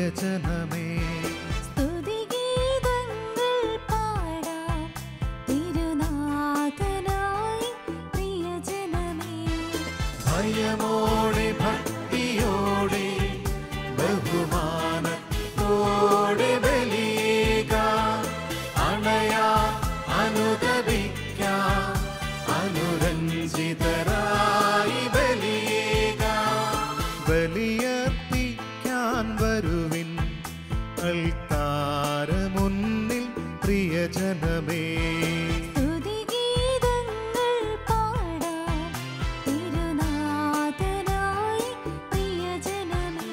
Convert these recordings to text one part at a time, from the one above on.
പ്രിയജനമേ സ്തുതിഗീതങ്ങൾ പാടാം തിരുനാഥനായി പ്രിയജനമേ ഭയമോടെ ഭക്തിയോടെ ബഹുമാനത്തോടെ ബലിക അണയാ അനുദപിക്കാം അനുരഞ്ജിതരായി ബലിക ബലിയർപ്പിക്കാൻ വരുവിൻ അൽത്താര മുന്നിൽ പ്രിയജനമേ സ്തുതിഗീതങ്ങൾ പാടാം തിരുനാഥനായി പ്രിയജനമേ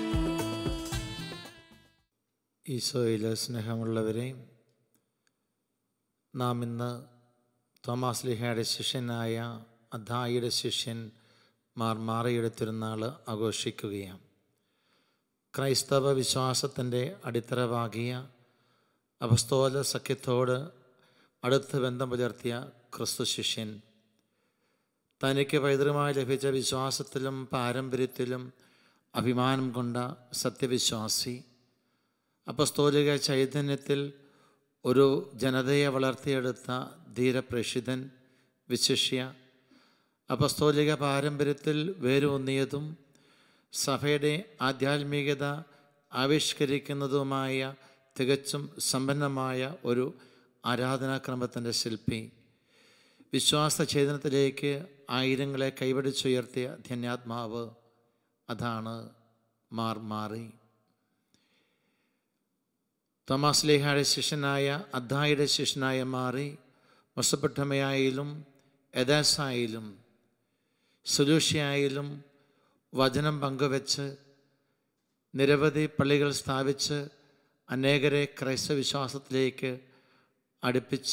ഈശോയിലെ സ്നേഹമുള്ളവരെ നാം ഇന്ന് തോമാസ് ലിഹയുടെ ശിഷ്യനായ അദ്ധായിയുടെ ശിഷ്യൻ മാർ മാറയുടെ തിരുനാൾ ആഘോഷിക്കുകയാണ് ക്രൈസ്തവ വിശ്വാസത്തിൻ്റെ അടിത്തറവാകിയ അപസ്തോല സഖ്യത്തോട് അടുത്ത് ബന്ധം പുലർത്തിയ ക്രിസ്തു ശിഷ്യൻ തനിക്ക് പൈതൃകമായി ലഭിച്ച വിശ്വാസത്തിലും പാരമ്പര്യത്തിലും അഭിമാനം കൊണ്ട സത്യവിശ്വാസി അപസ്തോലിക ചൈതന്യത്തിൽ ഒരു ജനതയെ വളർത്തിയെടുത്ത ധീരപ്രേഷിതൻ വിശിഷ്യ അപസ്തോലിക പാരമ്പര്യത്തിൽ വേരൂന്നിയതും സഭയുടെ ആധ്യാത്മികത ആവിഷ്കരിക്കുന്നതുമായ തികച്ചും സമ്പന്നമായ ഒരു ആരാധനാക്രമത്തിൻ്റെ ശില്പി വിശ്വാസ ചേതനത്തിലേക്ക് ആയിരങ്ങളെ കൈപിടിച്ചുയർത്തിയ ധന്യാത്മാവ് അതാണ് മാർ മാറി തോമാസ് ലേഹയുടെ ശിഷ്യനായ അദ്ധായുടെ ശിഷ്യനായ മാറി മൊസപ്പെട്ടമയായാലും എദാസായാലും സുലൂഷ്യായാലും വചനം പങ്കുവെച്ച് നിരവധി പള്ളികൾ സ്ഥാപിച്ച് അനേകരെ ക്രൈസ്തവ വിശ്വാസത്തിലേക്ക് അടുപ്പിച്ച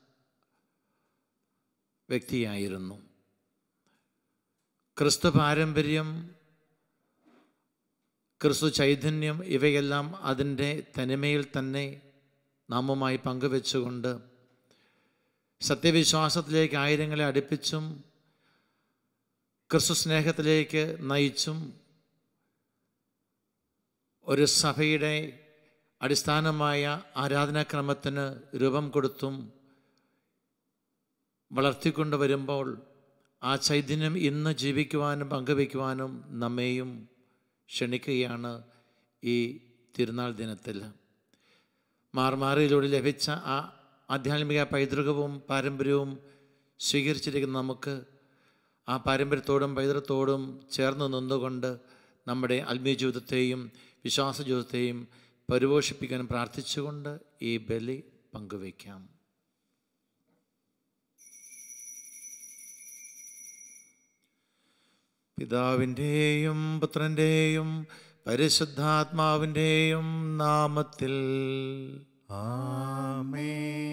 വ്യക്തിയായിരുന്നു ക്രിസ്തു പാരമ്പര്യം ക്രിസ്തു ചൈതന്യം ഇവയെല്ലാം അതിൻ്റെ തനിമയിൽ തന്നെ നാമുമായി പങ്കുവെച്ചുകൊണ്ട് സത്യവിശ്വാസത്തിലേക്ക് ആയിരങ്ങളെ അടുപ്പിച്ചും ക്രിസ്തു സ്നേഹത്തിലേക്ക് നയിച്ചും ഒരു സഭയുടെ അടിസ്ഥാനമായ ആരാധനാക്രമത്തിന് രൂപം കൊടുത്തും വളർത്തിക്കൊണ്ട് വരുമ്പോൾ ആ ചൈതന്യം ഇന്ന് ജീവിക്കുവാനും പങ്കുവയ്ക്കുവാനും നമ്മെയും ക്ഷണിക്കുകയാണ് ഈ തിരുനാൾ ദിനത്തിൽ മാർമാറിയിലൂടെ ലഭിച്ച ആ ആധ്യാത്മിക പൈതൃകവും പാരമ്പര്യവും സ്വീകരിച്ചിരിക്കുന്ന നമുക്ക് ആ പാരമ്പര്യത്തോടും പൈതൃകത്തോടും ചേർന്ന് നിന്നുകൊണ്ട് നമ്മുടെ ആത്മീയ ജീവിതത്തെയും വിശ്വാസ ജീവിതത്തെയും പരിപോഷിപ്പിക്കാൻ പ്രാർത്ഥിച്ചുകൊണ്ട് ഈ ബലി പങ്കുവയ്ക്കാം പിതാവിൻ്റെയും പുത്രൻ്റെയും പരിശുദ്ധാത്മാവിൻ്റെയും നാമത്തിൽ ആമേ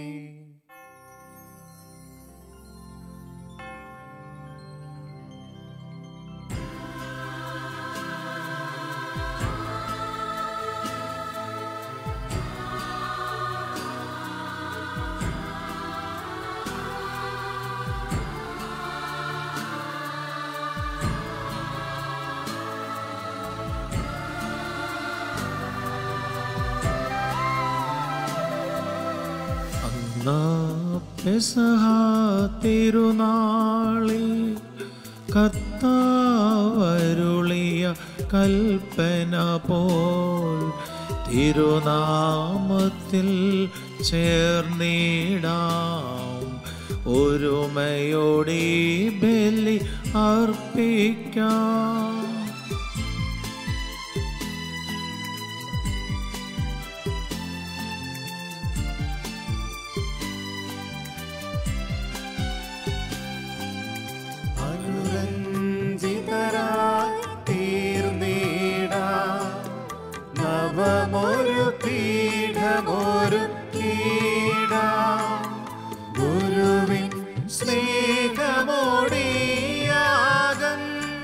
അന്നാ പെസഹ തിരുനാളിൽ കർത്താവരുളിയ കൽപ്പന പോൽ തിരുനാമത്തിൽ ചേർന്നിടാം ഒരുമയോടെ ബലി അർപ്പിക്കാം അനുരഞ്ജിതരായി തീർന്നീടാ നവമൊരു പീഠമൊരു കീടാ ഗുരുവിൻ സ്നേഹമോടിയാകം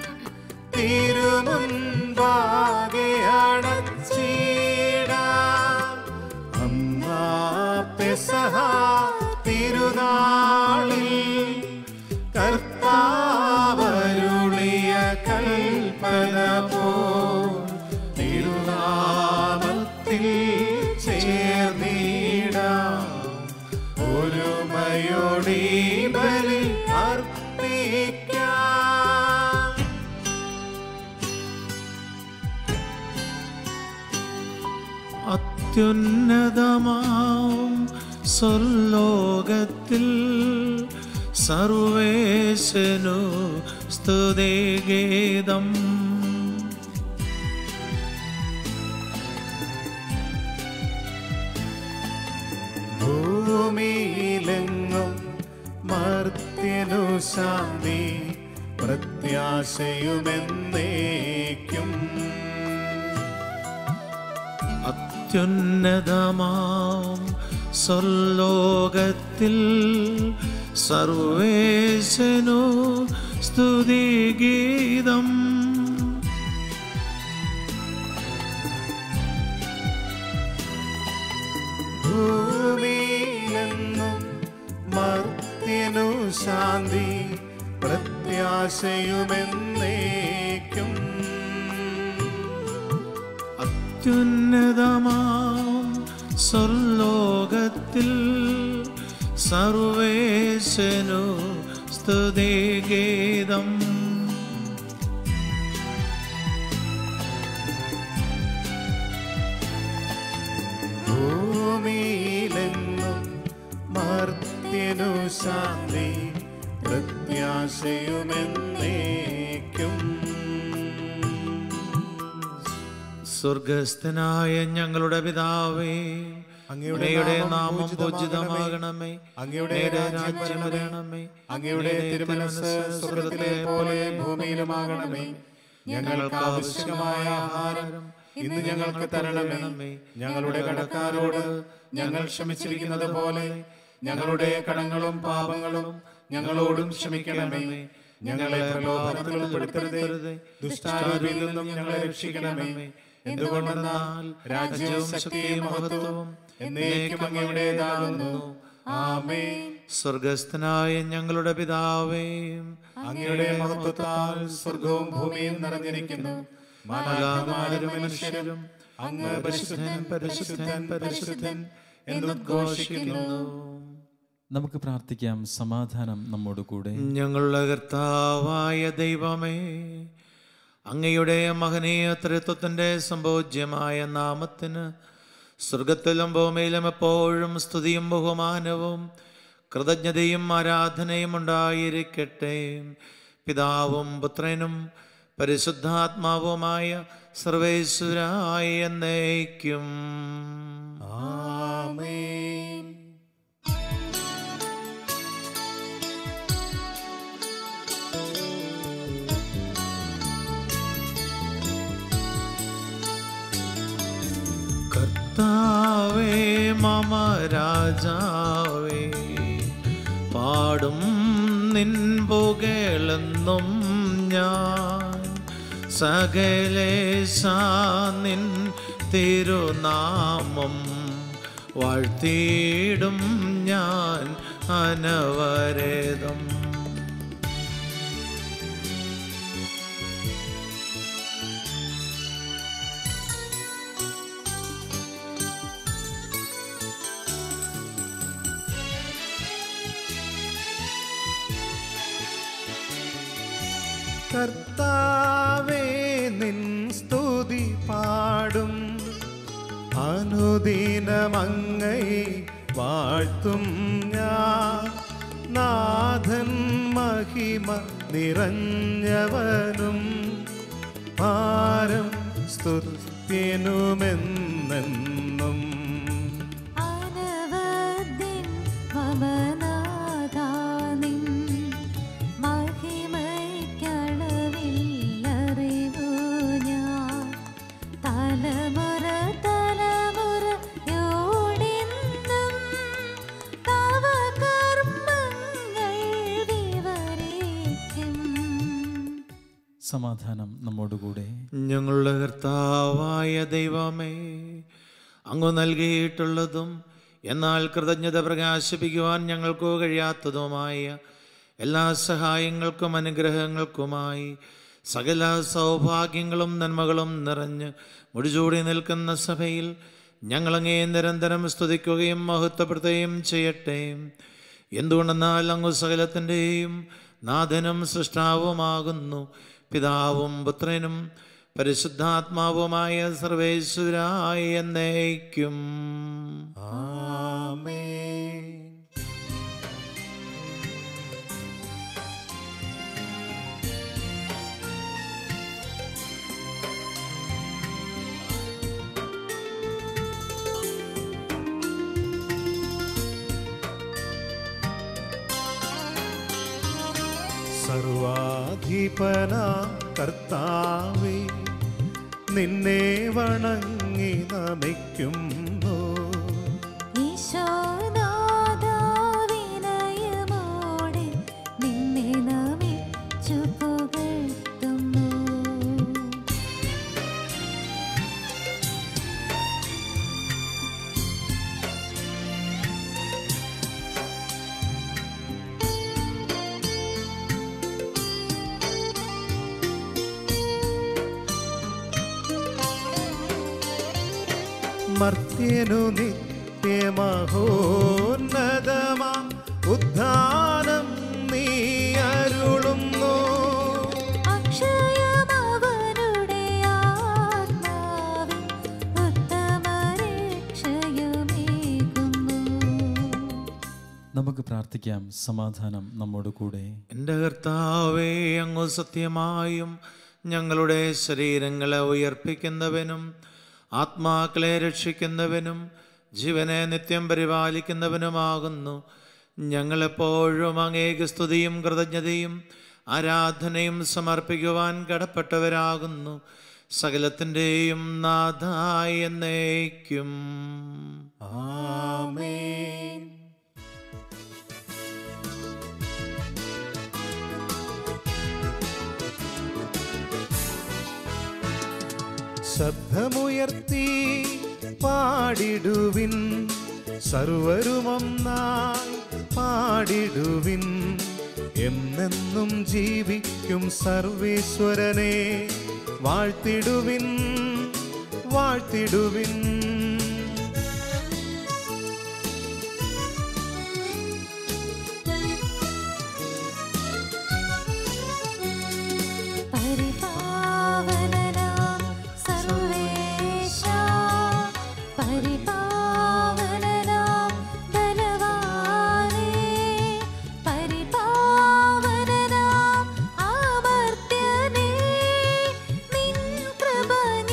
തിരുമുൻപാകെ അടച്ചീടാ അന്നാ പെസഹ തിരുനാളിൽ കർത്താവരുളിയ കൽപ്പന പോ തിരുനാമത്തിൽ നാമത്തിൽ ചേർന്നിടാം ഒരുമയോടെ ബലി അർപ്പിക്കാം അത്യുന്നതമാം സ്വർലോകത്തിൽ സർവേശനു സ്തുതിഗീതം ഭൂമിയിലെങ്ങും മർത്യനു ശാന്തി പ്രത്യാശയുമെന്നേക്കും അത്യുന്നതമാം സ്വർലോകത്തിൽ സർവേശനു സ്തുതിഗീതം ഭൂമിയിലെങ്ങും മർത്യനു ശാന്തി പ്രത്യാശയുമെന്നേക്കും അത്യുന്നതമാം സ്വർലോകത്തിൽ സർവേശനു സ്തുതിഗീതം ഭൂമിയിലെങ്ങും മർത്യനു ശാന്തി പ്രത്യാശയുമെന്നേക്കും സ്വർഗസ്ഥനായ ഞങ്ങളുടെ പിതാവേ അങ്ങയുടെ അങ്ങയുടെ നാമം നാമം പൂജിതമാകണമേ അങ്ങയുടെ രാജ്യം വരണമേ അങ്ങയുടെ തിരുമനസ് സ്വർഗത്തിലെ പോലെ ഭൂമിയിലുമാകണമേ ഞങ്ങൾക്ക് ആവശ്യമായ ആഹാരം ഇന്ന് ഞങ്ങൾക്ക് തരണമേ ഞങ്ങളുടെ കടക്കാരോട് ഞങ്ങൾ ക്ഷമിച്ചിരിക്കുന്നത് പോലെ ഞങ്ങളുടെ കടങ്ങളും പാപങ്ങളും ഞങ്ങളോടും ക്ഷമിക്കണമേ ഞങ്ങളെ പ്രലോഭനത്തിൽ ഉൾപ്പെടുത്തരുതേ ദുഷ്ടാരൂപിയിൽ നിന്നും ഞങ്ങളെ രക്ഷിക്കണമേ എന്തുകൊണ്ടെന്നാൽ രാജ്യവും ശക്തിയും മഹത്വവും എന്നേക്കും അങ്ങയുടേതാകുന്നു ആമേൻ സ്വർഗസ്ഥനായ ഞങ്ങളുടെ പിതാവേ അങ്ങയുടെ മഹത്വത്താൽ സ്വർഗവും ഭൂമിയും നിറഞ്ഞിരിക്കുന്നു മാലാഖമാരും മനുഷ്യരും അങ്ങ് പരിശുദ്ധൻ പരിശുദ്ധൻ പരിശുദ്ധൻ എന്നുദ്ഘോഷിക്കുന്നു നമുക്ക് പ്രാർത്ഥിക്കാം സമാധാനം നമ്മോട് കൂടെ ഞങ്ങളുടെ കർത്താവായ ദൈവമേ അങ്ങയുടെ മഹനീയ ത്രിത്വത്തിൻ്റെ സംഭോജ്യമായ നാമത്തിന് സ്വർഗത്തിലും ഭൂമിയിലും എപ്പോഴും സ്തുതിയും ബഹുമാനവും കൃതജ്ഞതയും ആരാധനയും ഉണ്ടായിരിക്കട്ടെ പിതാവും പുത്രനും പരിശുദ്ധാത്മാവുമായ സർവേശ്വരായ എന്നേക്കും ആമേൻ കർത്താവേ മമ രാജാവേ പാടും നിൻ പുകഴെന്നും ഞാൻ സകലേശ നിൻ തിരുനാമം വാഴ്ത്തിയിടും ഞാൻ അനവരതം കർത്താവേ നിൻ സ്തുതി പാടും അനുദിനമങ്ങൈ വാഴ്ത്തും ഞാൻ നാഥൻ മഹിമ നിറഞ്ഞവനും പാരം സ്തുത്യനുമെന്നെന്നും അനവദ്യൻ മമനാഥാനിൻ മഹിമയ്ക്കളവില്ലറിവു ഞാൻ തലമുറ തലമുറയോടെന്നും തവ കർമ്മങ്ങൾ വിവരിക്കും സമാധാനം നമ്മോട് കൂടെ ഞങ്ങളുടെ കർത്താവായ ദൈവമേ അങ്ങ് നൽകിയിട്ടുള്ളതും എന്നാൽ കൃതജ്ഞത പ്രകാശിപ്പിക്കുവാൻ ഞങ്ങൾക്ക് കഴിയാത്തതുമായ എല്ലാ സഹായങ്ങൾക്കും അനുഗ്രഹങ്ങൾക്കുമായി സകല സൗഭാഗ്യങ്ങളും നന്മകളും നിറഞ്ഞ് മുടിചൂടി നിൽക്കുന്ന സഭയിൽ ഞങ്ങളങ്ങേ നിരന്തരം സ്തുതിക്കുകയും മഹത്വപ്പെടുത്തുകയും ചെയ്യട്ടെ എന്തുകൊണ്ടെന്നാൽ അങ്ങ് സകലത്തിൻ്റെയും നാഥനും സൃഷ്ടാവുമാകുന്നു പിതാവും പുത്രനും പരിശുദ്ധാത്മാവുമായ സർവേശ്വരായ എന്നേക്കും ആമേൻ സർവാധിപന കർത്താവേ നിന്നെ വണങ്ങി നമിക്കുന്നു ഈശോനാഥാവിനയമോടെ നിന്നെ നമിച്ചു പുകഴ്ത്തുന്നു മർത്യനു നിത്യമഹോന്നതമാ ഉദ്ധാനം നീ അരുളുന്നു അക്ഷയമവനുടെ ആത്മാവിൻ ഉത്തമരക്ഷയമേകുന്നു നമുക്ക് പ്രാർത്ഥിക്കാം സമാധാനം നമ്മോട് കൂടെ എൻ്റെ കർത്താവേ അങ്ങ് സത്യമായും ഞങ്ങളുടെ ശരീരങ്ങളെ ഉയർപ്പിക്കുന്നവനും ആത്മാക്കളെ രക്ഷിക്കുന്നവനും ജീവനെ നിത്യം പരിപാലിക്കുന്നവനുമാകുന്നു ഞങ്ങളെപ്പോഴും അങ്ങേക്ക് സ്തുതിയും കൃതജ്ഞതയും ആരാധനയും സമർപ്പിക്കുവാൻ കടപ്പെട്ടവരാകുന്നു സകലത്തിൻ്റെയും നാഥായ എന്നേക്കും ആമേൻ ശബ്ദമുയർത്തി പാടിടുവിൻ സർവരുമൊന്നായി പാടിടുവിൻ എന്നെന്നും ജീവിക്കും സർവേശ്വരനെ വാഴ്ത്തിടുവിൻ വാഴ്ത്തിടുവിൻ പരിപാവനനാം സർവേശാ പരിപാവനനാം ബലവാനേ പരിപാവനനാം അമർത്യനേ നിൻ കൃപ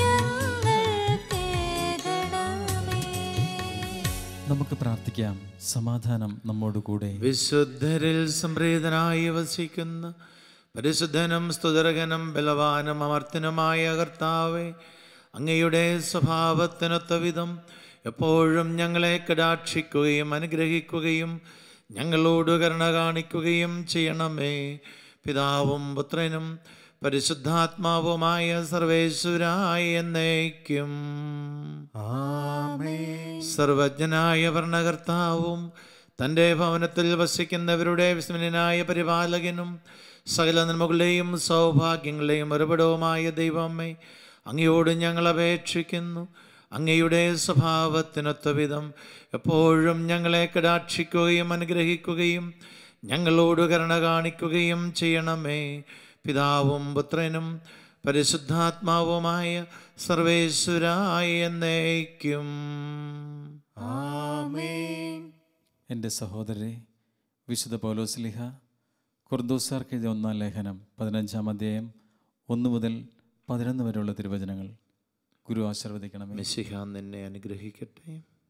ഞങ്ങൾക്കേകണമേ നമുക്ക് പ്രാർത്ഥിക്കാം സമാധാനം നമ്മോട് കൂടെ വിശുദ്ധരിൽ സംപ്രീതനായി വസിക്കുന്ന പരിശുദ്ധനും സ്തുതരകനും ബലവാനും അമർത്തനുമായ കർത്താവെ അങ്ങയുടെ സ്വഭാവത്തിനൊത്ത വിധം എപ്പോഴും ഞങ്ങളെ കടാക്ഷിക്കുകയും അനുഗ്രഹിക്കുകയും ഞങ്ങളോട് കരുണ കാണിക്കുകയും ചെയ്യണമേ പിതാവും പുത്രനും പരിശുദ്ധാത്മാവുമായ സർവേശ്വരായ എന്നേക്കും ആമേൻ സർവജ്ഞനായ ഭരണകർത്താവും തൻ്റെ ഭവനത്തിൽ വസിക്കുന്നവരുടെ വിസ്മനായ പരിപാലകനും സകല നന്മകളുടെയും സൗഭാഗ്യങ്ങളുടെയും ഒരുപടവുമായ ദൈവമേ അങ്ങയോട് ഞങ്ങൾ അപേക്ഷിക്കുന്നു അങ്ങയുടെ സ്വഭാവത്തിനൊത്ത വിധം എപ്പോഴും ഞങ്ങളെ കടാക്ഷിക്കുകയും അനുഗ്രഹിക്കുകയും ഞങ്ങളോട് കരുണ കാണിക്കുകയും ചെയ്യണമേ പിതാവും പുത്രനും പരിശുദ്ധാത്മാവുമായ സർവേശ്വരായ എന്നേക്കും ആമേൻ എൻ്റെ സഹോദരരെ വിശുദ്ധ പൗലോസ്ലിഹ കുർദോസാർക്ക് എഴുതിയ ഒന്നാം ലേഖനം പതിനഞ്ചാം അധ്യായം ഒന്ന് മുതൽ പതിനൊന്ന് വരെയുള്ള തിരുവചനങ്ങൾ ഗുരു ആശീർവദിക്കണമേ മിശിഹ നിന്നെ അനുഗ്രഹിക്കട്ടെ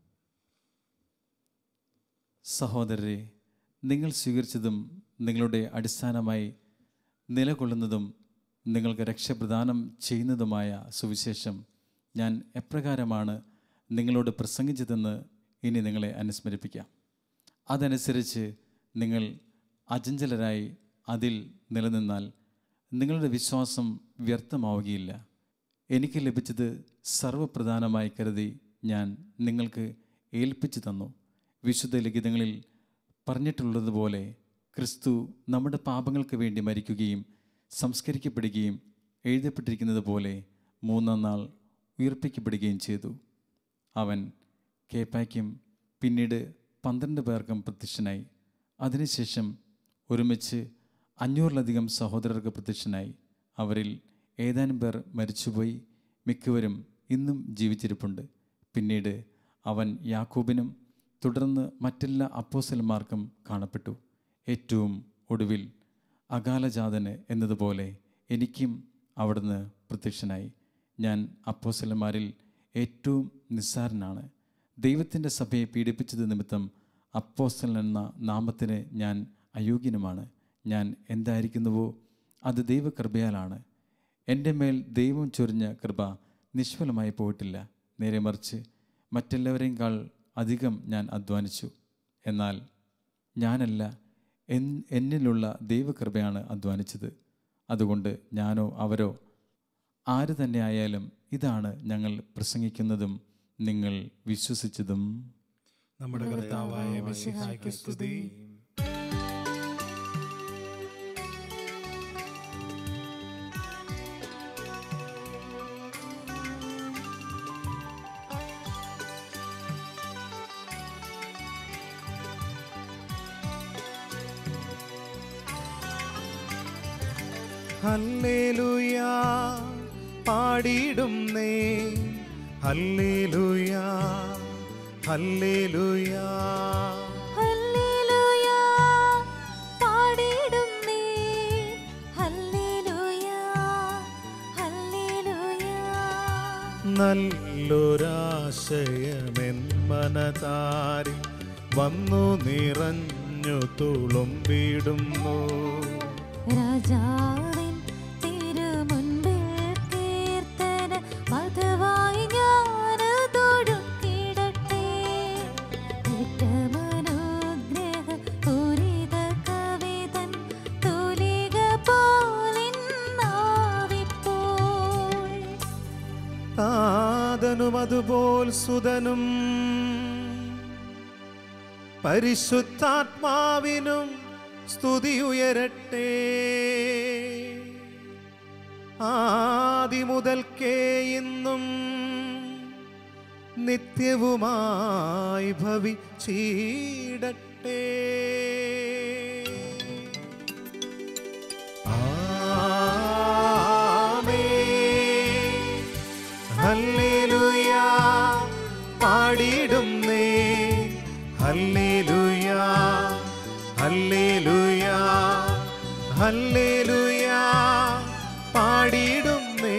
സഹോദരരെ നിങ്ങൾ സ്വീകരിച്ചതും നിങ്ങളുടെ അടിസ്ഥാനമായി നിലകൊള്ളുന്നതും നിങ്ങൾക്ക് രക്ഷപ്രദാനം ചെയ്യുന്നതുമായ സുവിശേഷം ഞാൻ എപ്രകാരമാണ് നിങ്ങളോട് പ്രസംഗിച്ചതെന്ന് ഇനി നിങ്ങളെ അനുസ്മരിപ്പിക്കാം അതനുസരിച്ച് നിങ്ങൾ അചഞ്ചലരായി അതിൽ നിലനിന്നാൽ നിങ്ങളുടെ വിശ്വാസം വ്യർത്ഥമാവുകയില്ല എനിക്ക് ലഭിച്ചത് സർവപ്രധാനമായി കരുതി ഞാൻ നിങ്ങൾക്ക് ഏൽപ്പിച്ചു തന്നു വിശുദ്ധ ലിഖിതങ്ങളിൽ പറഞ്ഞിട്ടുള്ളതുപോലെ ക്രിസ്തു നമ്മുടെ പാപങ്ങൾക്ക് വേണ്ടി മരിക്കുകയും സംസ്കരിക്കപ്പെടുകയും എഴുതപ്പെട്ടിരിക്കുന്നത് പോലെ മൂന്നാം നാൾ ഉയർപ്പിക്കപ്പെടുകയും ചെയ്തു അവൻ കേപ്പായ്ക്കും പിന്നീട് പന്ത്രണ്ട് പേർക്കും പ്രത്യക്ഷനായി അതിനുശേഷം ഒരുമിച്ച് അഞ്ഞൂറിലധികം സഹോദരർക്ക് പ്രത്യക്ഷനായി അവരിൽ ഏതാനും പേർ മരിച്ചുപോയി മിക്കവരും ഇന്നും ജീവിച്ചിരിപ്പുണ്ട് പിന്നീട് അവൻ യാക്കോബിനും തുടർന്ന് മറ്റെല്ലാ അപ്പോസലന്മാർക്കും കാണപ്പെട്ടു ഏറ്റവും ഒടുവിൽ അകാലജാതന് എന്നതുപോലെ എനിക്കും അവിടുന്ന് പ്രത്യക്ഷനായി ഞാൻ അപ്പോസലന്മാരിൽ ഏറ്റവും നിസ്സാരനാണ് ദൈവത്തിൻ്റെ സഭയെ പീഡിപ്പിച്ചത് നിമിത്തം അപ്പോസ്തലൻ എന്ന നാമത്തിന് ഞാൻ അയോഗ്യനുമാണ് ഞാൻ എന്തായിരിക്കുന്നുവോ അത് ദൈവകൃപയാലാണ് എൻ്റെ മേൽ ദൈവം ചൊരിഞ്ഞ കൃപ നിഷ്ഫലമായി പോയിട്ടില്ല നേരെ മറിച്ച് മറ്റെല്ലാവരെയും അധികം ഞാൻ അധ്വാനിച്ചു എന്നാൽ ഞാനല്ല എൻ എന്നിലുള്ള ദൈവകൃപയാണ് അധ്വാനിച്ചത് അതുകൊണ്ട് ഞാനോ അവരോ ആര് തന്നെ ആയാലും ഇതാണ് ഞങ്ങൾ പ്രസംഗിക്കുന്നതും നിങ്ങൾ വിശ്വസിച്ചതും നമ്മുടെ കർത്താവായ മിശിഹായ്ക്ക് സ്തുതി ഹല്ലേലൂയാ പാടിയിടുന്നേ ഹല്ലേലൂയാ ഹല്ലേലൂയാ ഹല്ലേലൂയ പാടിടുന്നേ ഹല്ലേലൂയ ഹല്ലേലൂയ നല്ലൊരാശയമെൻ മനതാരിൽ വന്നു നിറഞ്ഞു തുളുമ്പിടുന്നു രാജാവിൻ തിരുമുൻപിൽ കീർത്തന മധുവായി ഞാൻ തൊടുത്തിടട്ടെ ഏറ്റമനുഗ്രഹ പൂരിത കവിതൻ തൂലിക പോലിന്നാവിപ്പോൾ താതനും അതുപോൽ സുതനും പരിശുദ്ധാത്മാവിനും സ്തുതി ഉയരട്ടെ ആദി മുതൽക്കേ ഇന്നും നിത്യവുമായി ഭവിച്ചിടട്ടെ ആമേൻ ഹല്ലേലൂയാ പാടിടുന്നേ ഹല്ലേലൂയാ ഹല്ലേലൂയാ ഹല്ലേലൂയാ പാടിടുന്നേ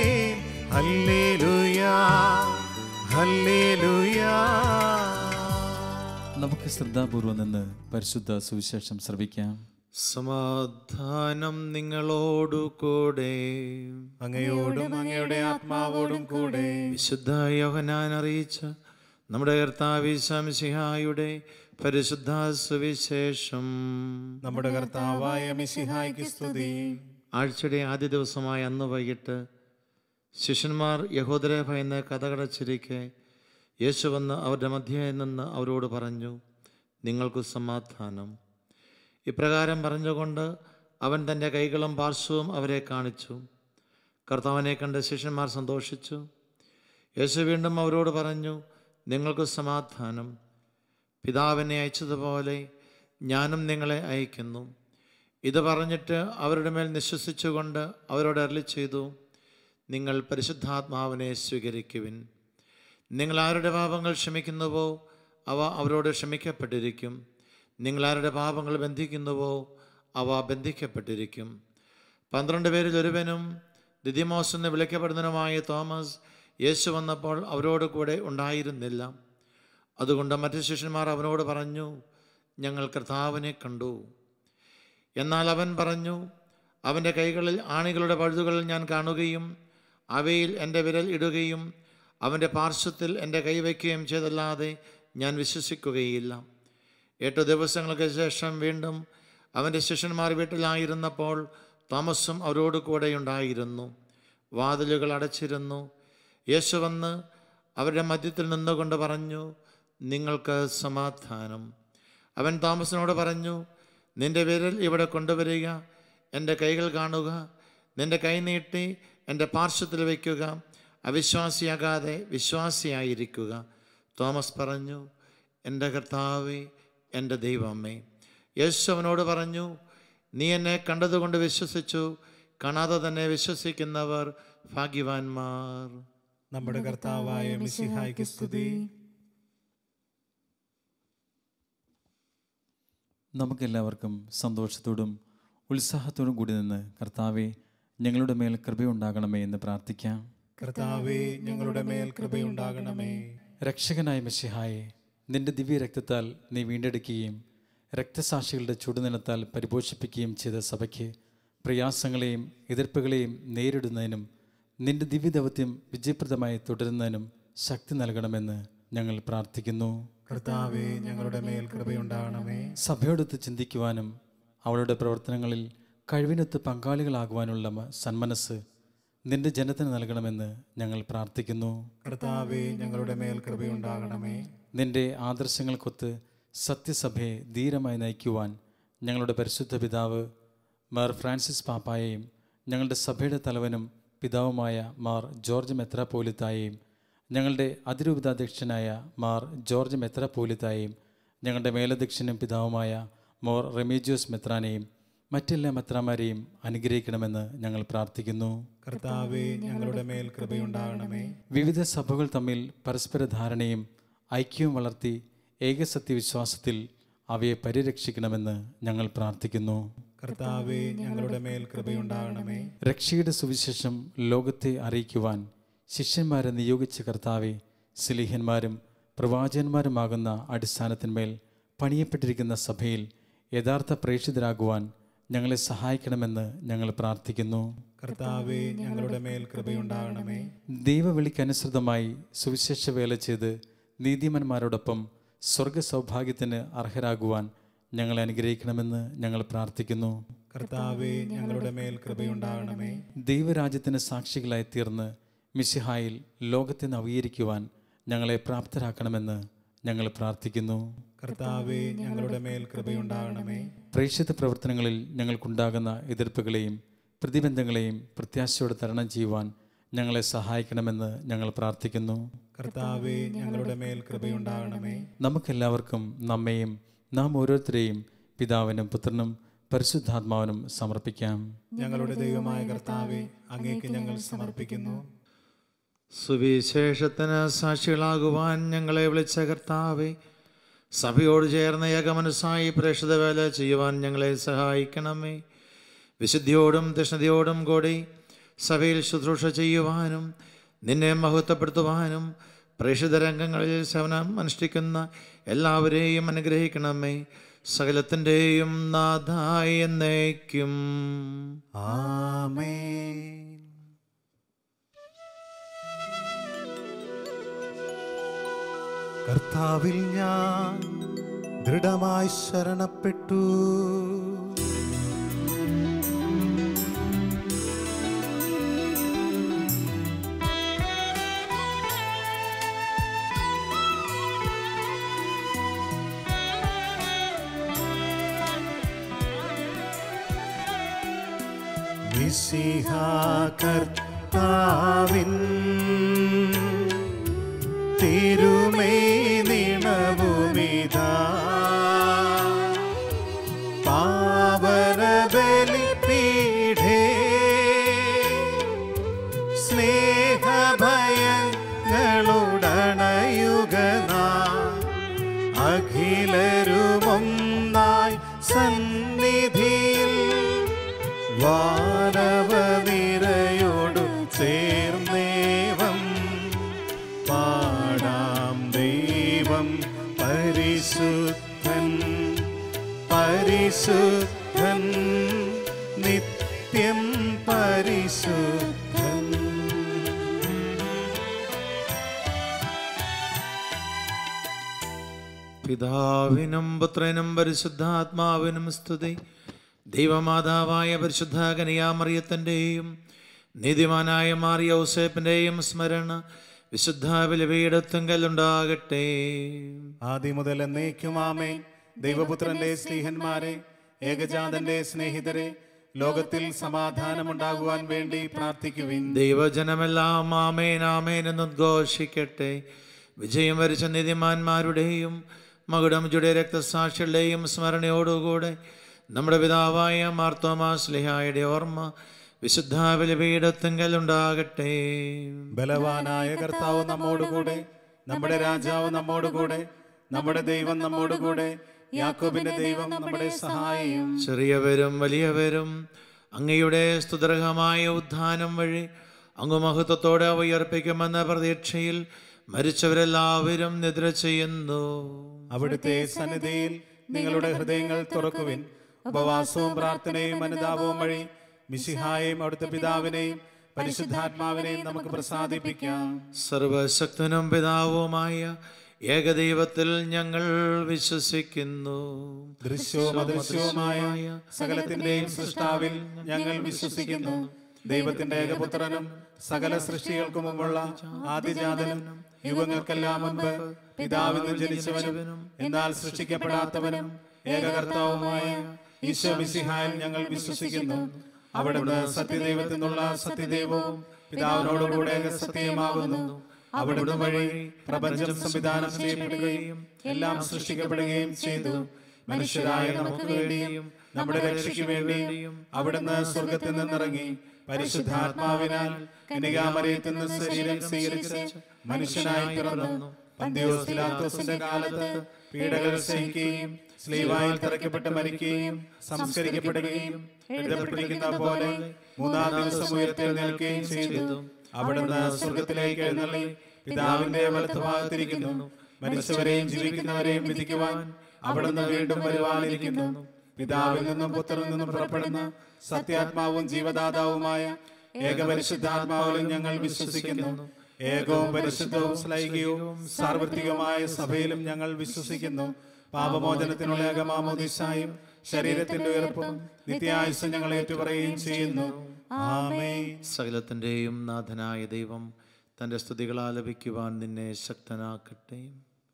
ഹല്ലേലൂയാ ഹല്ലേലൂയാ നമുക്ക് ശ്രദ്ധാപൂർവം നിന്ന് പരിശുദ്ധ സുവിശേഷം ശ്രവിക്കാം സമാധാനം നിങ്ങളോടു കൂടെ അങ്ങയോടും അങ്ങയുടെ ആത്മാവോടും കൂടെ വിശുദ്ധ യോഹനാൻ അറിയിച്ച നമ്മുടെ കർത്താവ് ശംസിഹായുടെ പരിശുദ്ധ സുവിശേഷം നമ്മുടെ കർത്താവായ മിശിഹായ്ക്ക് സ്തുതി ആഴ്ചയുടെ ആദ്യ ദിവസമായ അന്ന് വൈകിട്ട് ശിഷ്യന്മാർ യഹോദരെ ഭയന്ന് കഥകടച്ചിരിക്കെ യേശു വന്ന് അവരുടെ മധ്യേ നിന്ന് അവരോട് പറഞ്ഞു നിങ്ങൾക്ക് സമാധാനം ഇപ്രകാരം പറഞ്ഞുകൊണ്ട് അവൻ തൻ്റെ കൈകളും പാർശ്വവും അവരെ കാണിച്ചു കർത്താവിനെ കണ്ട് ശിഷ്യന്മാർ സന്തോഷിച്ചു യേശു വീണ്ടും അവരോട് പറഞ്ഞു നിങ്ങൾക്ക് സമാധാനം പിതാവിനെ അയച്ചതുപോലെ ഞാനും നിങ്ങളെ അയക്കുന്നു ഇത് പറഞ്ഞിട്ട് അവരുടെ മേൽ നിശ്വസിച്ചുകൊണ്ട് അവരോട് അരളി ചെയ്തു നിങ്ങൾ പരിശുദ്ധാത്മാവിനെ സ്വീകരിക്കുവിൻ നിങ്ങൾ ആരുടെ പാപങ്ങൾ ക്ഷമിക്കുന്നുവോ അവ അവരോട് ക്ഷമിക്കപ്പെട്ടിരിക്കും നിങ്ങൾ ആരുടെ പാപങ്ങൾ ബന്ധിക്കുന്നുവോ അവ ബന്ധിക്കപ്പെട്ടിരിക്കും പന്ത്രണ്ട് പേരിൽ ഒരുവനും ദിദിമോസ് എന്ന് വിളിക്കപ്പെടുന്നതിനുമായ തോമസ് യേശു വന്നപ്പോൾ അവരോട് കൂടെ ഉണ്ടായിരുന്നില്ല അതുകൊണ്ട് മറ്റു ശിഷ്യന്മാർ അവനോട് പറഞ്ഞു ഞങ്ങൾ കർത്താവിനെ കണ്ടു എന്നാൽ അവൻ പറഞ്ഞു അവൻ്റെ കൈകളിൽ ആണികളുടെ പഴുതുകൾ ഞാൻ കാണുകയും അവയിൽ എൻ്റെ വിരൽ ഇടുകയും അവൻ്റെ പാർശ്വത്തിൽ എൻ്റെ കൈവയ്ക്കുകയും ചെയ്തല്ലാതെ ഞാൻ വിശ്വസിക്കുകയില്ല എട്ട് ദിവസങ്ങൾക്ക് ശേഷം വീണ്ടും അവൻ്റെ ശിഷ്യന്മാർ വീട്ടിലായിരുന്നപ്പോൾ തോമസും അവരോട് കൂടെ ഉണ്ടായിരുന്നു വാതിലുകൾ അടച്ചിരുന്നു യേശു വന്ന് അവരുടെ മധ്യത്തിൽ നിന്നുകൊണ്ട് പറഞ്ഞു നിങ്ങൾക്ക് സമാധാനം അവൻ തോമസിനോട് പറഞ്ഞു നിന്റെ വിരൽ ഇവിടെ കൊണ്ടുവരിക എൻ്റെ കൈകൾ കാണുക നിന്റെ കൈ നീട്ടി എൻ്റെ പാർശ്വത്തിൽ വയ്ക്കുക അവിശ്വാസിയാകാതെ വിശ്വാസിയായിരിക്കുക തോമസ് പറഞ്ഞു എൻ്റെ കർത്താവേ എൻ്റെ ദൈവമേ യേശു അവനോട് പറഞ്ഞു നീ എന്നെ കണ്ടതുകൊണ്ട് വിശ്വസിച്ചു കാണാതെ തന്നെ വിശ്വസിക്കുന്നവർ ഭാഗ്യവാന്മാർ നമ്മുടെ കർത്താവായ മിശിഹായ്ക്ക് സ്തുതി നമുക്കെല്ലാവർക്കും സന്തോഷത്തോടും ഉത്സാഹത്തോടും കൂടി നിന്ന് കർത്താവെ ഞങ്ങളുടെ മേൽ കൃപയുണ്ടാകണമേ എന്ന് പ്രാർത്ഥിക്കാം കർത്താവേ ഞങ്ങളുടെ മേൽ കൃപയുണ്ടാകണമേ രക്ഷകനായ മെസ്സിഹായെ നിന്റെ ദിവ്യ രക്തത്താൽ നീ വീണ്ടെടുക്കുകയും രക്തസാക്ഷികളുടെ ചുടുനിലത്താൽ പരിപോഷിപ്പിക്കുകയും ചെയ്ത സഭയ്ക്ക് പ്രയാസങ്ങളെയും എതിർപ്പുകളെയും നേരിടുന്നതിനും നിന്റെ ദിവ്യദൗത്യം വിജയപ്രദമായി തുടരുന്നതിനും ശക്തി നൽകണമെന്ന് ഞങ്ങൾ പ്രാർത്ഥിക്കുന്നു കർത്താവേ ഞങ്ങളുടെ മേൽ കൃപയുണ്ടാകണമേ സഭയോടൊത്ത് ചിന്തിക്കുവാനും അവളുടെ പ്രവർത്തനങ്ങളിൽ കഴിവിനൊത്ത് പങ്കാളികളാകുവാനുള്ള മ- സന്മനസ് നിന്റെ ജനത്തിന് നൽകണമെന്ന് ഞങ്ങൾ പ്രാർത്ഥിക്കുന്നു കർത്താവേ ഞങ്ങളുടെ മേൽ കൃപയുണ്ടാകണമേ നിന്റെ ആദർശങ്ങൾക്കൊത്ത് സത്യസഭയെ ധീരമായി നയിക്കുവാൻ ഞങ്ങളുടെ പരിശുദ്ധ പിതാവ് മാർ ഫ്രാൻസിസ് പാപ്പായെയും ഞങ്ങളുടെ സഭയുടെ തലവനും പിതാവുമായ മാർ ജോർജ് മെത്രാപോലിത്തായെയും ഞങ്ങളുടെ അതിരൂപതാധ്യക്ഷനായ മാർ ജോർജ് മെത്രാപോലിത്തായെയും ഞങ്ങളുടെ മേലധ്യക്ഷനും പിതാവുമായ മോർ റെമീജിയോസ് മെത്രാനെയും മറ്റെല്ലാ മെത്രാമാരെയും അനുഗ്രഹിക്കണമെന്ന് ഞങ്ങൾ പ്രാർത്ഥിക്കുന്നു കർത്താവേ ഞങ്ങളുടെ മേൽ കൃപയുണ്ടാകണമേ വിവിധ സഭകൾ തമ്മിൽ പരസ്പര ധാരണയും ഐക്യവും വളർത്തി ഏകസത്യവിശ്വാസത്തിൽ അവയെ പരിരക്ഷിക്കണമെന്ന് ഞങ്ങൾ പ്രാർത്ഥിക്കുന്നു കർത്താവേ ഞങ്ങളുടെ മേൽ കൃപയുണ്ടാകണമേ രക്ഷയുടെ സുവിശേഷം ലോകത്തെ അറിയിക്കുവാൻ ശിഷ്യന്മാരെ നിയോഗിച്ച കർത്താവെ സിലിഹന്മാരും പ്രവാചകന്മാരുമാകുന്ന അടിസ്ഥാനത്തിന്മേൽ പണിയപ്പെട്ടിരിക്കുന്ന സഭയിൽ യഥാർത്ഥ പ്രേക്ഷിതരാകുവാൻ ഞങ്ങളെ സഹായിക്കണമെന്ന് ഞങ്ങൾ പ്രാർത്ഥിക്കുന്നു കർത്താവേ ഞങ്ങളുടെ മേൽ കൃപയുണ്ടാകണമേ ദൈവവിളിക്കനുസൃതമായി സുവിശേഷ വേല ചെയ്ത് നീതിമാന്മാരോടൊപ്പം സ്വർഗ സൗഭാഗ്യത്തിന് അർഹരാകുവാൻ ഞങ്ങളെ അനുഗ്രഹിക്കണമെന്ന് ഞങ്ങൾ പ്രാർത്ഥിക്കുന്നു കർത്താവേ ഞങ്ങളുടെ മേൽ കൃപയുണ്ടാകണമേ ദൈവരാജ്യത്തിന് സാക്ഷികളായി തീർന്ന് മിശിഹായിൽ ലോകത്തെ നവീകരിക്കുവാൻ ഞങ്ങളെ പ്രാപ്തരാക്കണമെന്ന് ഞങ്ങൾ പ്രാർത്ഥിക്കുന്നു കർത്താവേ ഞങ്ങളുടെ മേൽ കൃപയുണ്ടാകണമേ പ്രേക്ഷിത പ്രവർത്തനങ്ങളിൽ ഞങ്ങൾക്കുണ്ടാകുന്ന എതിർപ്പുകളെയും പ്രതിബന്ധങ്ങളെയും പ്രത്യാശയോടെ തരണം ചെയ്യുവാൻ ഞങ്ങളെ സഹായിക്കണമെന്ന് ഞങ്ങൾ പ്രാർത്ഥിക്കുന്നു കർത്താവേ ഞങ്ങളുടെ മേൽ കൃപയുണ്ടാകണമേ നമുക്കെല്ലാവർക്കും നമ്മെയും നാം ഓരോരുത്തരെയും പിതാവിനും പുത്രനും പരിശുദ്ധാത്മാവിനും സമർപ്പിക്കാം ഞങ്ങളുടെ ദൈവമായ കർത്താവേ അങ്ങേക്ക് ഞങ്ങൾ സമർപ്പിക്കുന്നു സുവിശേഷത്തിന് സാക്ഷികളാകുവാൻ ഞങ്ങളെ വിളിച്ച കർത്താവെ സഭയോട് ചേർന്ന ഏകമനസ്സായി പ്രേക്ഷിത വേല ചെയ്യുവാൻ ഞങ്ങളെ സഹായിക്കണമേ വിശുദ്ധിയോടും തൃഷ്ണതയോടും കൂടി സഭയിൽ ശുശ്രൂഷ ചെയ്യുവാനും നിന്നെ മഹത്വപ്പെടുത്തുവാനും പ്രേക്ഷിത രംഗങ്ങളിൽ സേവനം അനുഷ്ഠിക്കുന്ന എല്ലാവരെയും അനുഗ്രഹിക്കണമേ സകലത്തിൻ്റെയും നാഥായി എന്നേക്കും ആമേൻ കർത്താവിൽ ഞാൻ ദൃഢമായി ശരണപ്പെട്ടു മിശിഹാ കർത്താവിൻ തിരുമൈ നിണവുമിതാ പാവന ബലിപീഠേ സ്നേഹഭയങ്ങളുടണയുഗനാ അഖിലരുമൊന്നായി സന്നിധിയിൽ വാനവനിരയോടു ചേർന്നേവം പാടാം ദൈവം പരിശുദ്ധൻ പരിശുദ്ധൻ നിത്യം പരിശുദ്ധൻ പിതാവിനും പുത്രനും പരിശുദ്ധാത്മാവിനും സ്തുതി ദൈവമാതാവായ പരിശുദ്ധ കനിയാമറിയത്തിൻ്റെയും നീതിമാനായ മാറിയ ഔസേപ്പിൻ്റെയും സ്മരണ വിശുദ്ധ ബലിപീഠത്തെങ്കൽ ഉണ്ടാകട്ടെ ആദ്യം മുതൽ എന്നേക്കും ആമേൻ ദൈവപുത്രന്റെ സ്നേഹന്മാരെ ഏകജാതന്റെ സ്നേഹിതരെ ലോകത്തിൽ സമാധാനമുണ്ടാകുവാൻ വേണ്ടി പ്രാർത്ഥിക്കുവിൻ ദൈവജനമെല്ലാം ആമേൻ ആമേൻ എന്നുദ്ഘോഷിക്കട്ടെ വിജയം വരിച്ച നീതിമാന്മാരുടെയും മകുടംജുടെ രക്തസാക്ഷികളുടെയും സ്മരണയോടുകൂടെ നമ്മുടെ പിതാവായ മാർത്തോമാസ്ലിഹായുടെ ഓർമ്മ വിശുദ്ധ ബലിപീഠത്തെങ്കിൽ ഉണ്ടാകട്ടെ ബലവാനായ കർത്താവ് നമ്മോടുകൂടെ നമ്മുടെ രാജാവ് നമ്മോടുകൂടെ നമ്മുടെ ദൈവം നമ്മോടുകൂടെ യാക്കോബിന്റെ ദൈവം നമ്മുടെ സഹായിയും ചെറിയവരും വലിയവരും അങ്ങയുടെ സ്തുതർഹമായ ഉത്ഥാനം വഴി അങ്ങ് മഹത്വത്തോടെ ഉയർപ്പിക്കുമെന്ന പ്രതീക്ഷയിൽ മരിച്ചവരെല്ലാവരും നിദ്ര ചെയ്യുന്നു അവിടുത്തെ സന്നിധിയിൽ നിങ്ങളുടെ ഹൃദയങ്ങൾ തുറക്കുവിൻ ഉപവാസവും പ്രാർത്ഥനയും അനുതാപവും വഴി മിശിഹായെയും അവിടുത്തെ പിതാവിനെയും പരിശുദ്ധാത്മാവിനെയും നമുക്ക് പ്രസാദിപ്പിക്കാം സർവശക്തനും പിതാവുമായ ഏകദൈവത്തിൽ ഞങ്ങൾ വിശ്വസിക്കുന്നു ദൃശ്യവും അദൃശ്യവുമായ സകലത്തിന്റെയും സൃഷ്ടാവിൽ ഞങ്ങൾ വിശ്വസിക്കുന്നു ദൈവത്തിന്റെ ഏകപുത്രനും സകല സൃഷ്ടികൾക്കു മുമ്പുള്ള ആദിജാതനും യുഗങ്ങൾക്കെല്ലാം മുൻപ് പിതാവിൽ നിന്ന് ജനിച്ചവനും എന്നാൽ സൃഷ്ടിക്കപ്പെടാത്തവനും ഏകകർത്താവുമായ ഈശോ മിശിഹായിൽ ഞങ്ങൾ വിശ്വസിക്കുന്നു അവിടുന്ന് സത്യദൈവത്തിൽ നിന്നുള്ള സത്യദൈവവും പിതാവിനോടുകൂടെ സത്യമാകുന്നു അവിടുന്ന് വഴി പ്രപഞ്ചം സംവിധാനം ചെയ്യപ്പെടുകയും എല്ലാം സൃഷ്ടിക്കപ്പെടുകയും ചെയ്തു മനുഷ്യരായ നമുക്ക് വേണ്ടിയും നമ്മുടെ രക്ഷയ്ക്ക് വേണ്ടിയും അവിടുന്ന് സ്വർഗത്തിൽ നിന്നിറങ്ങി പരിശുദ്ധാത്മാവിനാൽ കനികാമരയത്തിൽ നിന്ന് ശരീരം സ്വീകരിച്ച് മനുഷ്യനായി പിറന്നു പന്തിയോസ് പിലാത്തോസിന്റെ കാലത്ത് പീഡകൾ സഹിക്കുകയും സ്ലീവായിൽ തറയ്ക്കപ്പെട്ട് മരിക്കുകയും സംസ്കരിക്കപ്പെടുകയും എഴുതപ്പെട്ടിരിക്കുന്ന പോലെ മൂന്നാം ദിവസം ഉയർത്തെഴുന്നേൽക്കുകയും ചെയ്തു അവിടുന്ന് സ്വർഗത്തിലേക്ക് എഴുന്നള്ളി പിതാവിന്റെ വലത്തുഭാഗത്തിരിക്കുന്നു മരിച്ചവരെയും ജീവിക്കുന്നവരെയും വിധിക്കുവാൻ അവിടുന്ന് വീണ്ടും വരുവാനിരിക്കുന്നു പിതാവിൽ നിന്നും പുത്രനിൽ നിന്നും പുറപ്പെടുന്ന സത്യാത്മാവും ജീവദാതാവുമായ ഏകപരിശുദ്ധാത്മാവിലും ഞങ്ങൾ വിശ്വസിക്കുന്നു ഏകവും പരിശുദ്ധവും ശ്ലൈകികവും സാർവത്രികവുമായ സഭയിലും ഞങ്ങൾ വിശ്വസിക്കുന്നു പാപമോചനത്തിനുള്ള ഏകമാമോദിസായും ശരീരത്തിന്റെ ഉയർപ്പും നിത്യായുസ് ഞങ്ങൾ ഏറ്റുപറയുകയും ചെയ്യുന്നു ആമേ സകലത്തിൻ്റെയും നാഥനായ ദൈവം തൻ്റെ സ്തുതികൾ ആലപിക്കുവാൻ നിന്നെ ശക്തനാക്കട്ടെ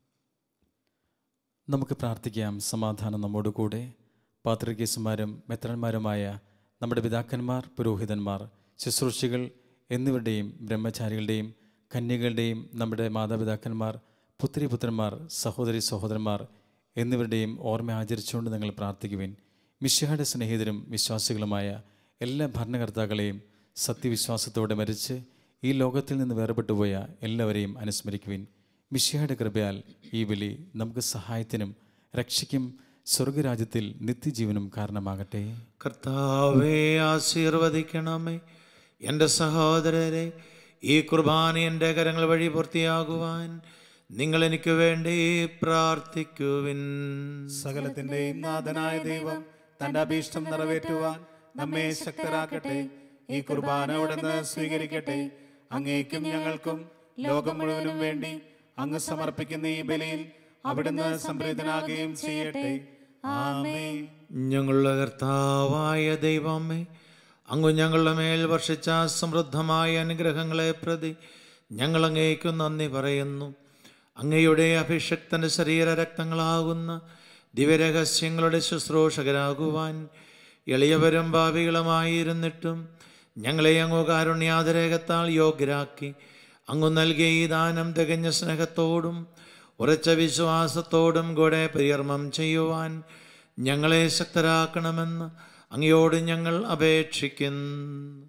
നമുക്ക് പ്രാർത്ഥിക്കാം സമാധാനം നമ്മോട് കൂടെ പാത്രികേസുമാരും മെത്രന്മാരുമായ നമ്മുടെ പിതാക്കന്മാർ പുരോഹിതന്മാർ ശുശ്രൂഷികൾ എന്നിവരുടെയും ബ്രഹ്മചാരികളുടെയും കന്യകളുടെയും നമ്മുടെ മാതാപിതാക്കന്മാർ പുത്രിപുത്രന്മാർ സഹോദരി സഹോദരന്മാർ എന്നിവരുടെയും ഓർമ്മ ആചരിച്ചുകൊണ്ട് നിങ്ങൾ പ്രാർത്ഥിക്കുവിൻ മിശ്യയുടെ സ്നേഹിതരും വിശ്വാസികളുമായ എല്ലാ ഭരണകർത്താക്കളെയും സത്യവിശ്വാസത്തോടെ മരിച്ച് ഈ ലോകത്തിൽ നിന്ന് വേർപെട്ടുപോയ എല്ലാവരെയും അനുസ്മരിക്കുവിൻ മിശ്യയുടെ കൃപയാൽ ഈ ബലി നമുക്ക് സഹായത്തിനും രക്ഷയ്ക്കും സ്വർഗരാജ്യത്തിൽ നിത്യജീവനും കാരണമാകട്ടെ കർത്താവെ ആശീർവദിക്കണമേ എൻ്റെ സഹോദരരെ ഈ കുർബാന എൻ്റെ കരങ്ങൾ വഴി പൂർത്തിയാകുവാൻ നിങ്ങൾ എനിക്ക് വേണ്ടി പ്രാർത്ഥിക്കുവിൻ സകലത്തിന്റെയും നാഥനായ ദൈവം തന്റെ അഭീഷ്ടം നിറവേറ്റുവാൻ നമ്മെ ശക്തരാക്കട്ടെ ഈ കുർബാന അവിടുന്ന് സ്വീകരിക്കട്ടെ അങ്ങേക്കും ഞങ്ങൾക്കും ലോകം മുഴുവനും വേണ്ടി അങ്ങ് സമർപ്പിക്കുന്ന ഈ ബലിയിൽ അവിടുന്ന് സംപ്രീതനാകുകയും ചെയ്യട്ടെ ആമേ ഞങ്ങളുടെ കർത്താവായ ദൈവമേ അങ്ങ് ഞങ്ങളുടെ മേൽ വർഷിച്ച സമൃദ്ധമായ അനുഗ്രഹങ്ങളെ പ്രതി ഞങ്ങൾ അങ്ങേക്കും നന്ദി പറയുന്നു അങ്ങയുടെ അഭിഷക്തന്റെ ശരീരരക്തങ്ങളാകുന്ന ദിവ്യരഹസ്യങ്ങളുടെ ശുശ്രൂഷകരാകുവാൻ എളിയവരും ഭാവികളുമായിരുന്നിട്ടും ഞങ്ങളെ അങ്ങ് കാരുണ്യാതിരേകത്താൽ യോഗ്യരാക്കി അങ്ങ് നൽകിയ ഈ ദാനം തികഞ്ഞ സ്നേഹത്തോടും ഉറച്ച വിശ്വാസത്തോടും കൂടെ പരികർമ്മം ചെയ്യുവാൻ ഞങ്ങളെ ശക്തരാക്കണമെന്ന് അങ്ങയോട് ഞങ്ങൾ അപേക്ഷിക്കുന്നു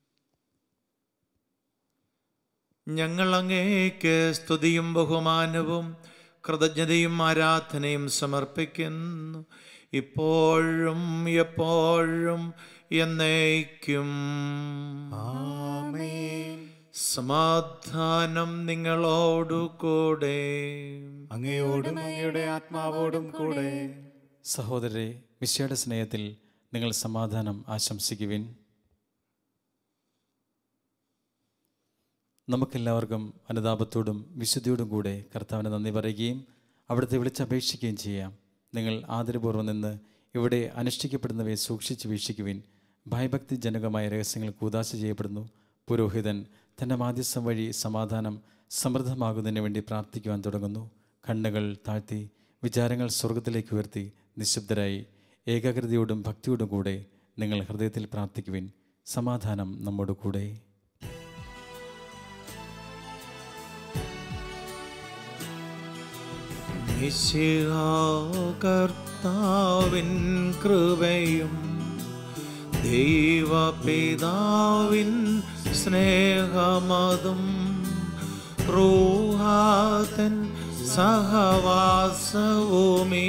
ഞങ്ങൾ അങ്ങേക്ക് സ്തുതിയും ബഹുമാനവും കൃതജ്ഞതയും ആരാധനയും സമർപ്പിക്കുന്നു ഇപ്പോഴും എപ്പോഴും എന്നേക്കും ആമേൻ സമാധാനം നിങ്ങളോടുകൂടെ അങ്ങയോടും അങ്ങയുടെ ആത്മാവോടും കൂടെ സഹോദരരെ മിശ്യയുടെ സ്നേഹത്തിൽ നിങ്ങൾ സമാധാനം ആശംസിക്കുവിൻ നമുക്കെല്ലാവർക്കും അനുതാപത്തോടും വിശുദ്ധിയോടും കൂടെ കർത്താവിന് നന്ദി പറയുകയും അവിടുത്തെ വിളിച്ചപേക്ഷിക്കുകയും ചെയ്യാം നിങ്ങൾ ആദരപൂർവ്വം നിന്ന് ഇവിടെ അനുഷ്ഠിക്കപ്പെടുന്നവയെ സൂക്ഷിച്ച് വീക്ഷിക്കുവിൻ ഭയഭക്തിജനകമായ രഹസ്യങ്ങൾ കൂതാശ ചെയ്യപ്പെടുന്നു പുരോഹിതൻ തൻ്റെ മാധ്യസ്ഥം വഴി സമാധാനം സമൃദ്ധമാകുന്നതിന് വേണ്ടി പ്രാർത്ഥിക്കുവാൻ തുടങ്ങുന്നു കണ്ണുകൾ താഴ്ത്തി വിചാരങ്ങൾ സ്വർഗത്തിലേക്ക് ഉയർത്തി നിശബ്ദരായി ഏകാഗ്രതയോടും ഭക്തിയോടും കൂടെ നിങ്ങൾ ഹൃദയത്തിൽ പ്രാർത്ഥിക്കുവിൻ സമാധാനം നമ്മോട് കൂടെ കർത്താവിൻ കൃപയും ദൈവപിതാവിൻ സ്നേഹമതും റൂഹാതൻ സഹവാസവുമീ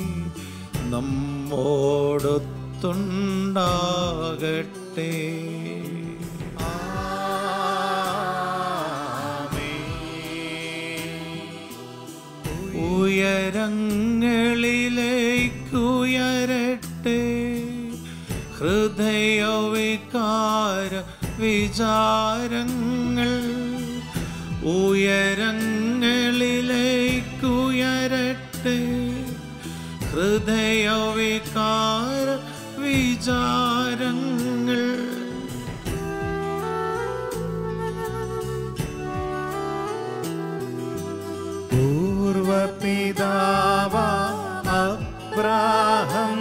നമ്മോടൊത്തുണ്ടാകട്ടെ ഉയരങ്ങളിലേക്കുയരട്ടെ ഹൃദയവികാര വിചാരങ്ങൾ ഉയരങ്ങളിലേക്കുയരട്ടെ ഹൃദയവികാര വിചാരങ്ങൾ പൂർവപിതാവ അബ്രാഹം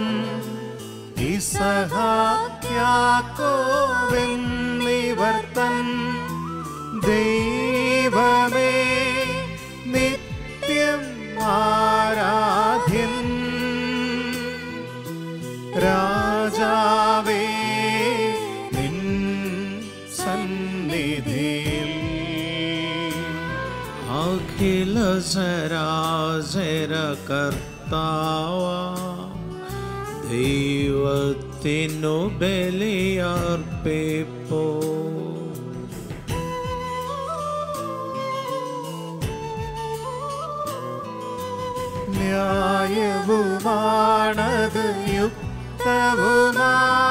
ഇസഹാക്യാക്കോവെന്നിവർത്തൻ ദൈവമേ നിത്യം ആരാധ്യൻ രാജാവേ നിൻ സന്നിധിയിൽ അഖില സരാസര കർത്താവ ദൈവത്തിനു ബലിയർപ്പിപ്പോ ന്യായവുമാണത് യുക്തവുമാ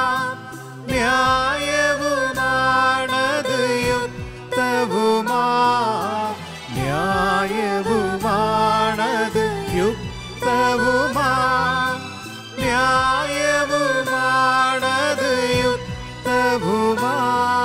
ന്യായവുമാണത് യുക്തവുമാ ന്യായവുമാണത് യുക്തവുമാ ന്യായവുമാണത് യുക്തവുമാ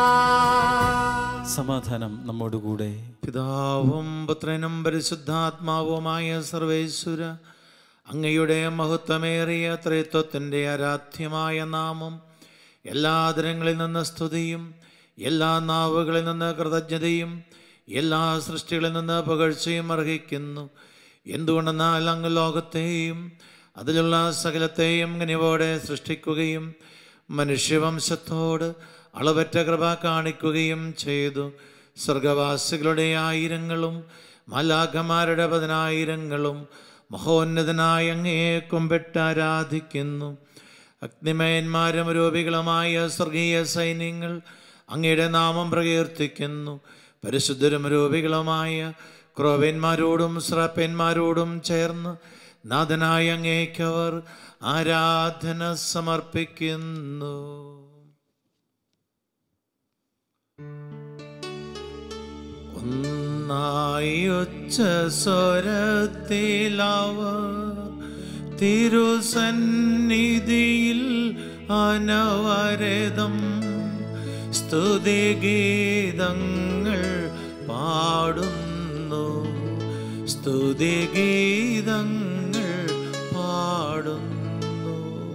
സമാധാനം നമ്മോടുകൂടെ പിതാവും പുത്രനും പരിശുദ്ധാത്മാവുമായ സർവേശ്വര അങ്ങയുടെ മഹത്വമേറിയ ത്രേത്വത്തിൻ്റെ ആരാധ്യമായ നാമം എല്ലാ ആദരങ്ങളിൽ നിന്ന് സ്തുതിയും എല്ലാ നാവുകളിൽ നിന്ന് കൃതജ്ഞതയും എല്ലാ സൃഷ്ടികളിൽ നിന്ന് പുകഴ്ചയും അർഹിക്കുന്നു എന്തുകൊണ്ടെന്നാൽ അങ്ങ് ലോകത്തെയും അതിലുള്ള സകലത്തെയും കനിവോടെ സൃഷ്ടിക്കുകയും മനുഷ്യവംശത്തോട് അളവറ്റ കൃപ കാണിക്കുകയും ചെയ്തു സ്വർഗവാസികളുടെ ആയിരങ്ങളും മലാഖമാരുടെ പതിനായിരങ്ങളും മഹോന്നതനായ അങ്ങയെ കുമ്പിട്ട് ആരാധിക്കുന്നു അഗ്നിമയന്മാരും രൂപികളുമായ സ്വർഗീയ സൈന്യങ്ങൾ അങ്ങയുടെ നാമം പ്രകീർത്തിക്കുന്നു പരിശുദ്ധരും രൂപികളുമായ ക്രോവന്മാരോടും സ്രാപ്പന്മാരോടും ചേർന്ന് നാഥനായ അങ്ങേക്കവർ ആരാധന സമർപ്പിക്കുന്നു ഒന്നായൊച്ച സ്വരത്തിലവർ തിരുസന്നിധിയിൽ അനവരതം സ്തുതിഗീതങ്ങൾ പാടുന്നു സ്തുതിഗീതങ്ങൾ പാടുന്നു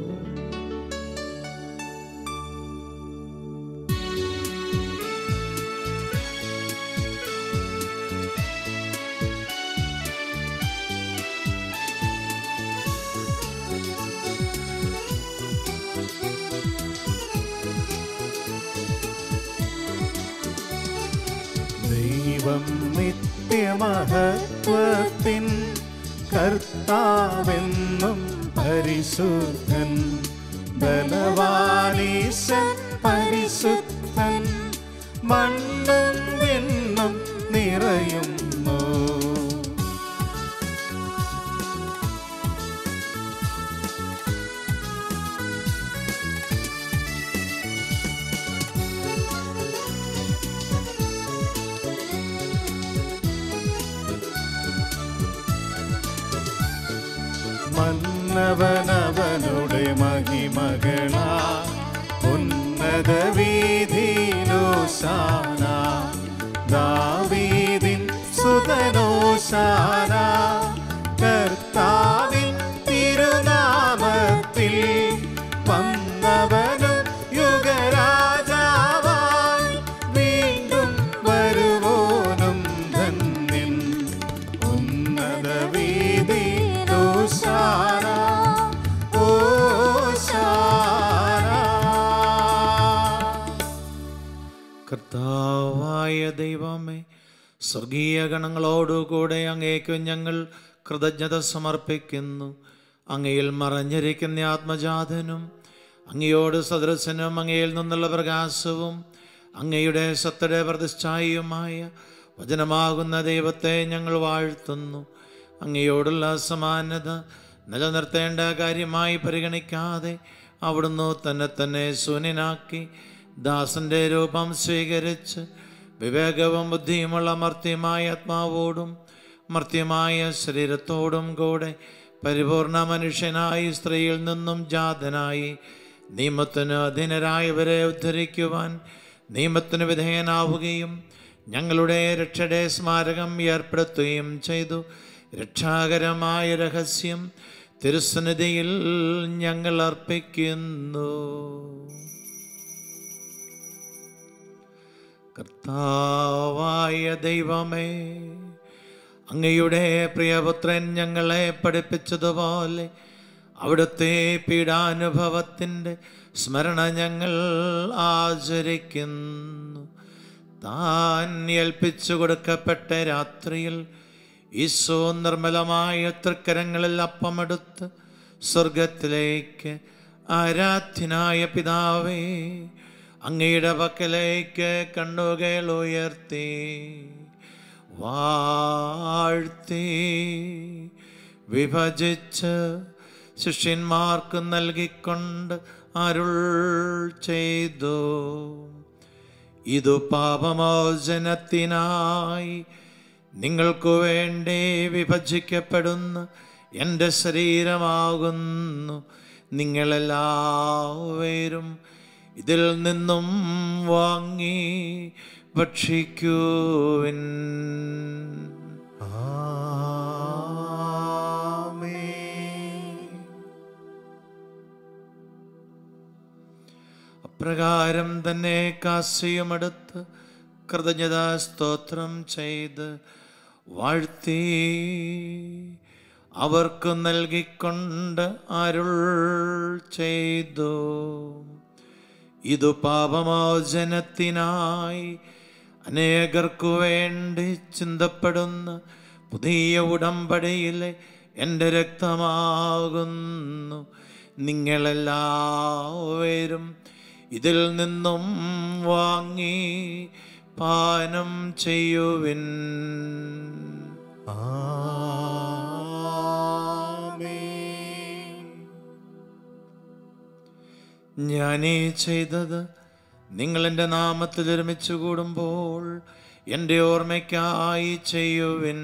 ദൈവം നിത്യമഹത്വത്തിൻ കർത്താവെന്നും പരിശുദ്ധൻ ബലവാനീശൻ പരിശുദ്ധൻ മണ്ണും വിണ്ണും നിറയുന്നു മന്നവനവനുടെ മഹിമകളാ ഉന്നത വീതിയിലോശാന ദാവീദിൻ സുതനോശാന കർത്താവിൻ തിരുനാമത്തിൽ വന്നവനും ദൈവമേ സ്വർഗീയ ഗണങ്ങളോടുകൂടെ അങ്ങേക്ക് ഞങ്ങൾ കൃതജ്ഞത സമർപ്പിക്കുന്നു അങ്ങയിൽ മറഞ്ഞിരിക്കുന്ന ആത്മജാതനും അങ്ങയോട് സദൃശനും അങ്ങയിൽ നിന്നുള്ള പ്രകാശവും അങ്ങയുടെ സത്തയുടെ പ്രതിഷ്ഠായിയുമായ വചനമാകുന്ന ദൈവത്തെ ഞങ്ങൾ വാഴ്ത്തുന്നു അങ്ങയോടുള്ള സമാനത നിലനിർത്തേണ്ട കാര്യമായി പരിഗണിക്കാതെ അവിടുന്ന് തന്നെ തന്നെ ശൂന്യനാക്കി ദാസന്റെ രൂപം സ്വീകരിച്ച് വിവേകവും ബുദ്ധിയുമുള്ള മർത്യമായ ആത്മാവോടും മർത്യമായ ശരീരത്തോടും കൂടെ പരിപൂർണ മനുഷ്യനായി സ്ത്രീയിൽ നിന്നും ജാതനായി നിയമത്തിന് അധീനരായവരെ ഉദ്ധരിക്കുവാൻ നിയമത്തിന് വിധേയനാവുകയും ഞങ്ങളുടെ രക്ഷയുടെ സ്മാരകം ഏർപ്പെടുത്തുകയും ചെയ്തു രക്ഷാകരമായ രഹസ്യം തിരുസന്നിധിയിൽ ഞങ്ങൾ അർപ്പിക്കുന്നു കർത്താവായ ദൈവമേ അങ്ങയുടെ പ്രിയപുത്രൻ ഞങ്ങളെ പഠിപ്പിച്ചതുപോലെ അവിടുത്തെ പീഡാനുഭവത്തിൻ്റെ സ്മരണ ഞങ്ങൾ ആചരിക്കുന്നു താൻ ഏൽപ്പിച്ചു കൊടുക്കപ്പെട്ട രാത്രിയിൽ ഈശോ നിർമ്മലമായ തൃക്കരങ്ങളിൽ അപ്പമെടുത്ത് സ്വർഗത്തിലേക്ക് ആരാധ്യനായ പിതാവേ അങ്ങയുടെ പക്കലേക്ക് കണ്ണുകൾ ഉയർത്തി വാഴ്ത്തി വിഭജിച്ച് ശിഷ്യന്മാർക്ക് നൽകിക്കൊണ്ട് അരുൾ ചെയ്തു ഇതു പാപമോചനത്തിനായി നിങ്ങൾക്കു വേണ്ടി വിഭജിക്കപ്പെടുന്ന എൻ്റെ ശരീരമാകുന്നു നിങ്ങളെല്ലാവരും ഇതിൽ നിന്നും വാങ്ങി ഭക്ഷിക്കുവിൻ അപ്രകാരം തന്നെ കാസ്യമെടുത്ത് കൃതജ്ഞതാ സ്തോത്രം ചെയ്ത് വാഴ്ത്തി അവർക്ക് നൽകിക്കൊണ്ട് അരുൾ ചെയ്തു ഇതു പാപമോചനത്തിനായി അനേകർക്കു വേണ്ടി ചിന്തപ്പെടുന്ന പുതിയ ഉടമ്പടിയിലെ എൻ്റെ രക്തമാകുന്നു നിങ്ങളെല്ലാവരും ഇതിൽ നിന്നും വാങ്ങി പാനം ചെയ്യുവിൻ ഞാനീ ചെയ്തത് നിങ്ങൾ എൻ്റെ നാമത്തിൽ ഒരുമിച്ച് കൂടുമ്പോൾ എൻ്റെ ഓർമ്മയ്ക്കായി ചെയ്യുവിൻ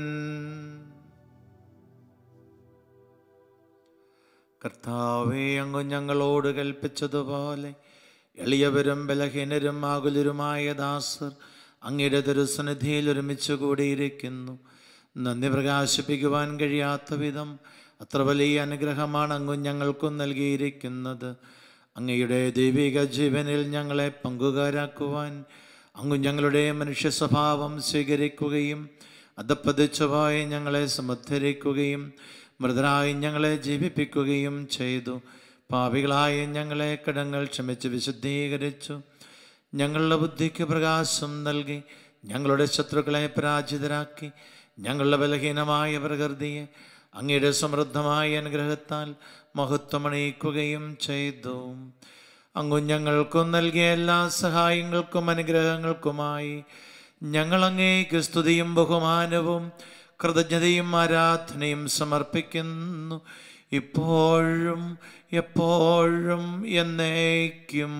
കർത്താവെ അങ്ങ് ഞങ്ങളോട് കൽപ്പിച്ചതുപോലെ എളിയവരും ബലഹീനരും ആകുലരുമായ ദാസർ അങ്ങയുടെ തിരുസന്നിധിയിൽ ഒരുമിച്ച് കൂടിയിരിക്കുന്നു നന്ദി പ്രകാശിപ്പിക്കുവാൻ കഴിയാത്ത വിധം അത്ര വലിയ അനുഗ്രഹമാണ് അങ്ങ് ഞങ്ങൾക്കും നൽകിയിരിക്കുന്നത് അങ്ങയുടെ ദൈവിക ജീവനിൽ ഞങ്ങളെ പങ്കുകാരാക്കുവാൻ അങ്ങ് ഞങ്ങളുടെ മനുഷ്യ സ്വഭാവം സ്വീകരിക്കുകയും അധപ്പതിച്ചുപോയി ഞങ്ങളെ സമുദ്ധരിക്കുകയും മൃതരായി ഞങ്ങളെ ജീവിപ്പിക്കുകയും ചെയ്തു പാപികളായ ഞങ്ങളെ കടങ്ങൾ ക്ഷമിച്ച് വിശുദ്ധീകരിച്ചു ഞങ്ങളുടെ ബുദ്ധിക്ക് പ്രകാശം നൽകി ഞങ്ങളുടെ ശത്രുക്കളെ പരാജിതരാക്കി ഞങ്ങളുടെ ബലഹീനമായ പ്രകൃതിയെ അങ്ങയുടെ സമൃദ്ധമായ അനുഗ്രഹത്താൽ മഹത്വമണിയിക്കുകയും ചെയ്തു അങ്ങു ഞങ്ങൾക്കും നൽകിയ എല്ലാ സഹായങ്ങൾക്കും അനുഗ്രഹങ്ങൾക്കുമായി ഞങ്ങൾ അങ്ങേക്ക് സ്തുതിയും ബഹുമാനവും കൃതജ്ഞതയും ആരാധനയും സമർപ്പിക്കുന്നു ഇപ്പോഴും എപ്പോഴും എന്നേക്കും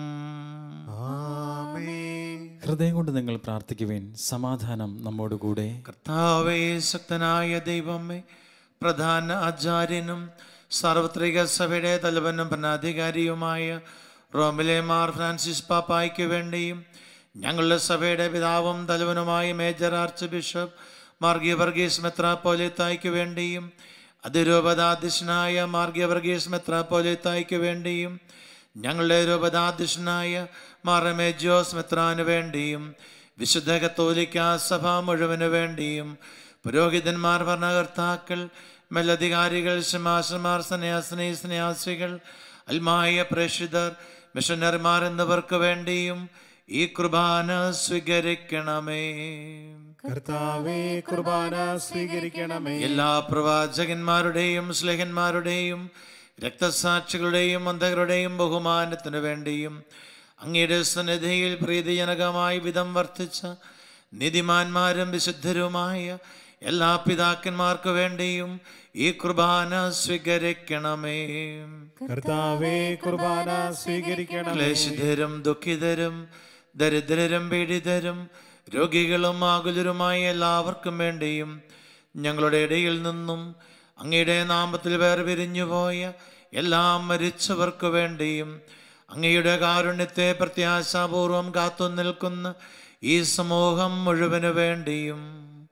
ഹൃദയം കൊണ്ട് നിങ്ങൾ പ്രാർത്ഥിക്കുവേൻ സമാധാനം നമ്മോടുകൂടെ കർത്താവേ ശക്തനായ ദൈവമേ പ്രധാന ആചാര്യനും സാർവത്രിക സഭയുടെ തലവനും ഭരണാധികാരിയുമായ റോമിലെ മാർ ഫ്രാൻസിസ് പാപ്പായ്ക്ക് വേണ്ടിയും ഞങ്ങളുടെ സഭയുടെ പിതാവും തലവനുമായ മേജർ ആർച്ച് ബിഷപ്പ് മാർഗി വർഗീസ് മെത്രാപ്പോലിത്തായ്ക്ക് വേണ്ടിയും അതിരൂപതാധ്യക്ഷനായ മാർഗി വർഗീസ് മെത്രാപ്പോലിത്തായ്ക്ക് വേണ്ടിയും ഞങ്ങളുടെ രൂപതാധ്യക്ഷനായ മാറമേജോസ് മെത്രാന് വേണ്ടിയും വിശുദ്ധ കത്തോലിക്ക സഭ മുഴുവന് വേണ്ടിയും പുരോഹിതന്മാർ ഭരണകർത്താക്കൾ മേലധികാരികൾ ശമാശന്മാർ സന്യാസിനി സന്യാസികൾ അൽമായ പ്രേക്ഷിതർ മിഷനറിമാർ എന്നിവർക്ക് വേണ്ടിയും ഈ കുർബാന സ്വീകരിക്കണമേ കർത്താവേ കുർബാന സ്വീകരിക്കണമേ എല്ലാ പ്രവാചകന്മാരുടെയും സ്ലേഹന്മാരുടെയും രക്തസാക്ഷികളുടെയും അന്ധകരുടെയും ബഹുമാനത്തിനു വേണ്ടിയും അങ്ങയുടെ സന്നിധിയിൽ പ്രീതിജനകമായി വിധം വർദ്ധിച്ച നിധിമാന്മാരും വിശുദ്ധരുമായ എല്ലാ പിതാക്കന്മാർക്കു വേണ്ടിയും ഈ കുർബാന സ്വീകരിക്കണമേ കർത്താവേ കുർബാന സ്വീകരിക്കണമേ ക്ലേശിതരും ദുഃഖിതരും ദരിദ്രരും പീഡിതരും രോഗികളും ആകുലരുമായ എല്ലാവർക്കും വേണ്ടിയും ഞങ്ങളുടെ ഇടയിൽ നിന്നും അങ്ങയുടെ നാമത്തിൽ വേർപിരിഞ്ഞുപോയ എല്ലാ മരിച്ചവർക്ക് വേണ്ടിയും അങ്ങയുടെ കാരുണ്യത്തെ പ്രത്യാശാപൂർവം കാത്തു നിൽക്കുന്ന ഈ സമൂഹം മുഴുവനു വേണ്ടിയും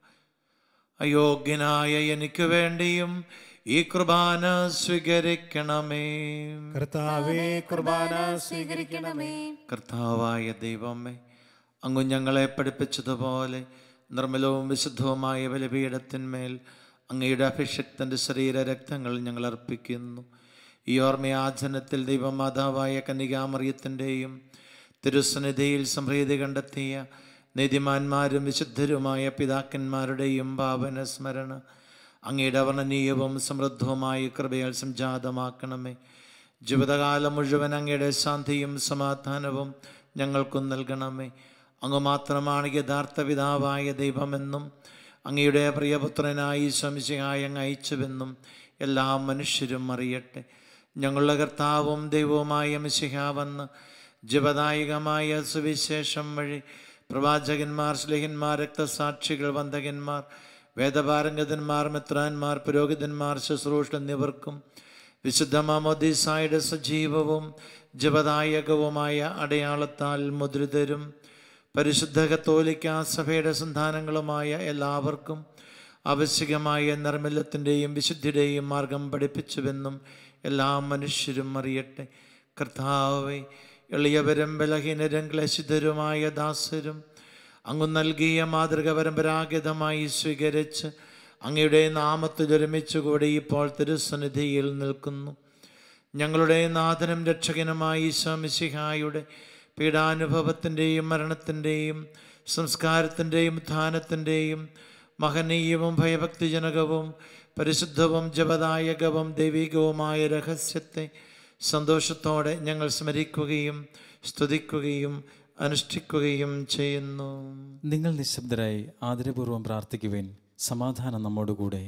അയോഗ്യനായ എനിക്ക് വേണ്ടിയും ഈ കുർബാന സ്വീകരിക്കണമേ കർത്താവേ കുർബാന സ്വീകരിക്കണമേ കർത്താവായ ദൈവമേ അങ്ങ് ഞങ്ങളെ പഠിപ്പിച്ചതുപോലെ നിർമ്മലവും വിശുദ്ധവുമായ ബലിപീഠത്തിന്മേൽ അങ്ങയുടെ അഭിഷക്തൻ്റെ ശരീര രക്തങ്ങൾ ഞങ്ങൾ അർപ്പിക്കുന്നു ഈ ഓർമ്മയാചനത്തിൽ ദൈവമാതാവായ കന്യകാമറിയത്തിൻ്റെയും തിരുസന്നിധിയിൽ സംപ്രീതി കണ്ടെത്തിയ നീതിമാന്മാരും വിശുദ്ധരുമായ പിതാക്കന്മാരുടെയും പാവന സ്മരണ അങ്ങയുടെ വർണ്ണനീയവും സമൃദ്ധവുമായ കൃപയാൽ സംജാതമാക്കണമേ ജീവിതകാലം മുഴുവൻ അങ്ങയുടെ ശാന്തിയും സമാധാനവും ഞങ്ങൾക്കും നൽകണമേ അങ്ങ് മാത്രമാണ് യഥാർത്ഥ പിതാവായ ദൈവമെന്നും അങ്ങയുടെ പ്രിയപുത്രനായി ശംശയായി അങ്ങ് അയച്ചുവെന്നും എല്ലാ മനുഷ്യരും അറിയട്ടെ ഞങ്ങളുടെ കർത്താവും ദൈവവുമായ മിശിഹാവെന്ന് ജീവദായകമായ സുവിശേഷം വഴി പ്രവാചകന്മാർ സ്ലേഹന്മാർ രക്തസാക്ഷികൾ വന്ദകന്മാർ വേദപാരംഗതന്മാർ മിത്രാന്മാർ പുരോഹിതന്മാർ ശുശ്രൂഷ എന്നിവർക്കും വിശുദ്ധ മാമോദീസായുടെ സജീവവും ജപദായകവുമായ അടയാളത്താൽ മുദ്രിതരും പരിശുദ്ധ കത്തോലിക്ക സഭയുടെ സന്താനങ്ങളുമായ എല്ലാവർക്കും ആവശ്യകമായ നിർമ്മലത്തിൻ്റെയും വിശുദ്ധിയുടെയും മാർഗം പഠിപ്പിച്ചുവെന്നും എല്ലാ മനുഷ്യരും അറിയട്ടെ കർത്താവെ എളിയവരും ബലഹീനരും ക്ലേശിതരുമായ ദാസരും അങ്ങ് നൽകിയ മാതൃക പരമ്പരാഗതമായി സ്വീകരിച്ച് അങ്ങയുടെ നാമത്തിൽ ഒരുമിച്ച് കൂടി ഇപ്പോൾ തിരുസന്നിധിയിൽ നിൽക്കുന്നു ഞങ്ങളുടെ നാഥനും രക്ഷകനുമായി ഈശോമിശിഹായുടെ പീഡാനുഭവത്തിൻ്റെയും മരണത്തിൻ്റെയും സംസ്കാരത്തിൻ്റെയും ഉത്ഥാനത്തിൻ്റെയും മഹനീയവും ഭയഭക്തിജനകവും പരിശുദ്ധവും ജപദായകവും ദൈവികവുമായ രഹസ്യത്തെ സന്തോഷത്തോടെ ഞങ്ങൾ സ്മരിക്കുകയും സ്തുതിക്കുകയും അനുഷ്ഠിക്കുകയും ചെയ്യുന്നു നിങ്ങൾ നിശബ്ദരായി ആദരപൂർവ്വം പ്രാർത്ഥിക്കുവേൻ സമാധാനം നമ്മോടുകൂടെ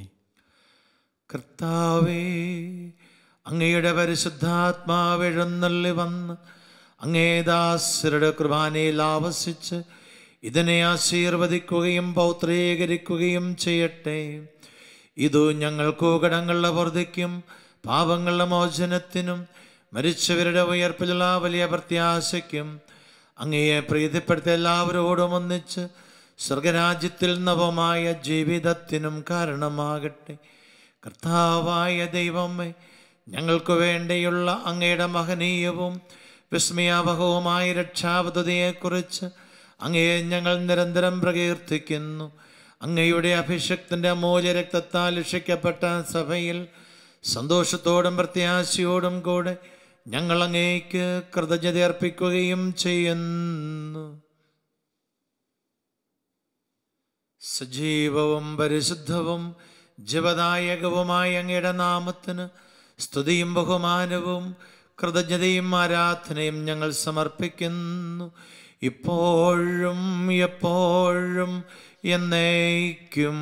കർത്താവേ അങ്ങയുടെ പരിശുദ്ധാത്മാവ് എഴുന്നള്ളി വന്ന് അങ്ങേദാസരുടെ കുർബാനയിൽ ആവസിച്ച് ഇതിനെ ആശീർവദിക്കുകയും പൗത്രീകരിക്കുകയും ചെയ്യട്ടെ ഇതു ഞങ്ങൾക്ക് കടങ്ങളുടെ വർദ്ധിക്കും പാപങ്ങളുടെ മോചനത്തിനും മരിച്ചവരുടെ ഉയർപ്പിലുള്ള വലിയ പ്രത്യാശയ്ക്കും അങ്ങയെ പ്രീതിപ്പെടുത്ത എല്ലാവരോടും ഒന്നിച്ച് സ്വർഗരാജ്യത്തിൽ നവമായ ജീവിതത്തിനും കാരണമാകട്ടെ കർത്താവായ ദൈവമേ ഞങ്ങൾക്ക് വേണ്ടിയുള്ള അങ്ങയുടെ മഹനീയവും വിസ്മയാവഹവുമായ രക്ഷാപദ്ധതിയെക്കുറിച്ച് അങ്ങയെ ഞങ്ങൾ നിരന്തരം പ്രകീർത്തിക്കുന്നു അങ്ങയുടെ അഭിഷക്തിൻ്റെ അമൂല്യ രക്തത്താൽ രക്ഷിക്കപ്പെട്ട സഭയിൽ സന്തോഷത്തോടും പ്രത്യാശയോടും കൂടെ ഞങ്ങൾ അങ്ങേക്ക് കൃതജ്ഞത അർപ്പിക്കുകയും ചെയ്യുന്നു സജീവവും പരിശുദ്ധവും ജീവദായകവുമായ അങ്ങയുടെ നാമത്തിന് സ്തുതിയും ബഹുമാനവും കൃതജ്ഞതയും ആരാധനയും ഞങ്ങൾ സമർപ്പിക്കുന്നു ഇപ്പോഴും എപ്പോഴും എന്നേക്കും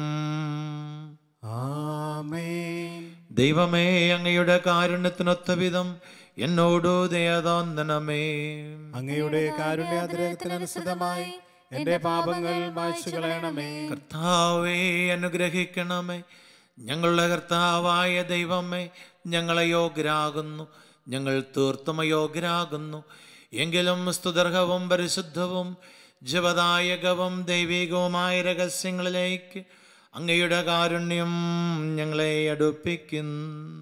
ആമേൻ ദൈവമേ അങ്ങയുടെ കാരുണ്യത്തിനൊത്ത വിധം എന്നോടു ദയതോന്നണമേ അങ്ങയുടെ കാരുണ്യാതിരകത്തിനനുസൃതമായി എന്റെ പാപങ്ങൾ മായ്ച്ചു കളയണമേ കർത്താവേ അനുഗ്രഹിക്കണമേ ഞങ്ങളുടെ കർത്താവായ ദൈവമേ ഞങ്ങളെ യോഗ്യരാകുന്നു ഞങ്ങൾ തീർത്തും അയോഗ്യരാകുന്നു എങ്കിലും സ്തുതർഹവും പരിശുദ്ധവും ജീവദായകവും ദൈവികവുമായ രഹസ്യങ്ങളിലേക്ക് അങ്ങയുടെ കാരുണ്യം ഞങ്ങളെ അടുപ്പിക്കുന്നു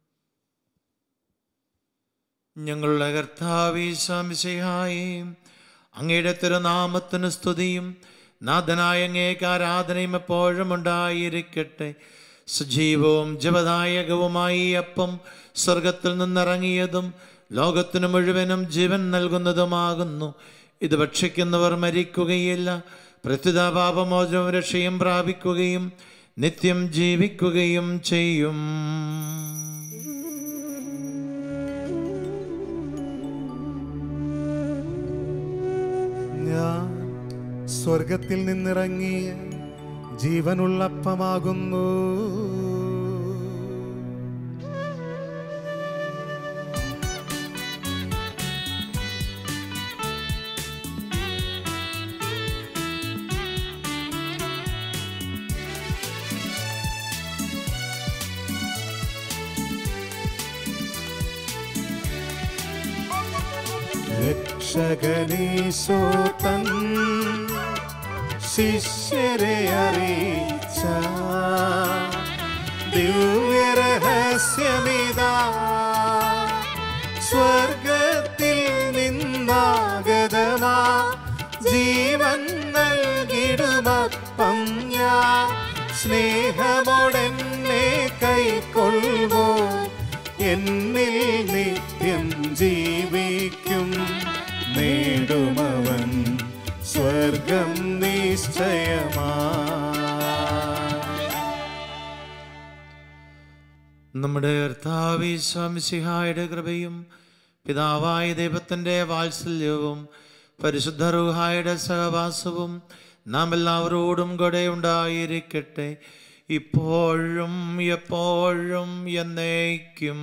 ഞങ്ങളുടെ കർത്താവീശാംശയായി അങ്ങയുടെ തിരുനാമത്തിന് സ്തുതിയും നാഥനായ അങ്ങേക്ക് ആരാധനയും എപ്പോഴും ഉണ്ടായിരിക്കട്ടെ സജീവവും ജപദായകവുമായി ഈ അപ്പം സ്വർഗത്തിൽ നിന്നിറങ്ങിയതും ലോകത്തിനു മുഴുവനും ജീവൻ നൽകുന്നതുമാകുന്നു ഇത് ഭക്ഷിക്കുന്നവർ മരിക്കുകയില്ല പ്രത്യുത പാപമോചനവും രക്ഷയും പ്രാപിക്കുകയും നിത്യം ജീവിക്കുകയും ചെയ്യും ഞാൻ സ്വർഗത്തിൽ നിന്നിറങ്ങിയ ജീവനുള്ളപ്പമാകുന്നു രക്ഷകനീശോ തൻ ശിഷ്യരെ അറിയിച്ച ദിവ്യരഹസ്യമിതാ സ്വർഗത്തിൽ നിന്നാഗതമാ ജീവൻ നൽകിടുമപ്പം ഞാൻ സ്നേഹമോടെന്നെ കൈക്കൊള്ളുവോ എന്നിൽ നിത്യം ജീവിക്കും നേടുമവൻ സ്വർഗം നിശ്ചയമാ നമ്മുടെ കർത്താവിശ്വാമിസിഹായുടെ കൃപയും പിതാവായ ദൈവത്തിൻ്റെ വാത്സല്യവും പരിശുദ്ധ റുഹായുടെ സഹവാസവും നാം എല്ലാവരോടും കൂടെ ഉണ്ടായിരിക്കട്ടെ ഇപ്പോഴും എപ്പോഴും എന്നേക്കും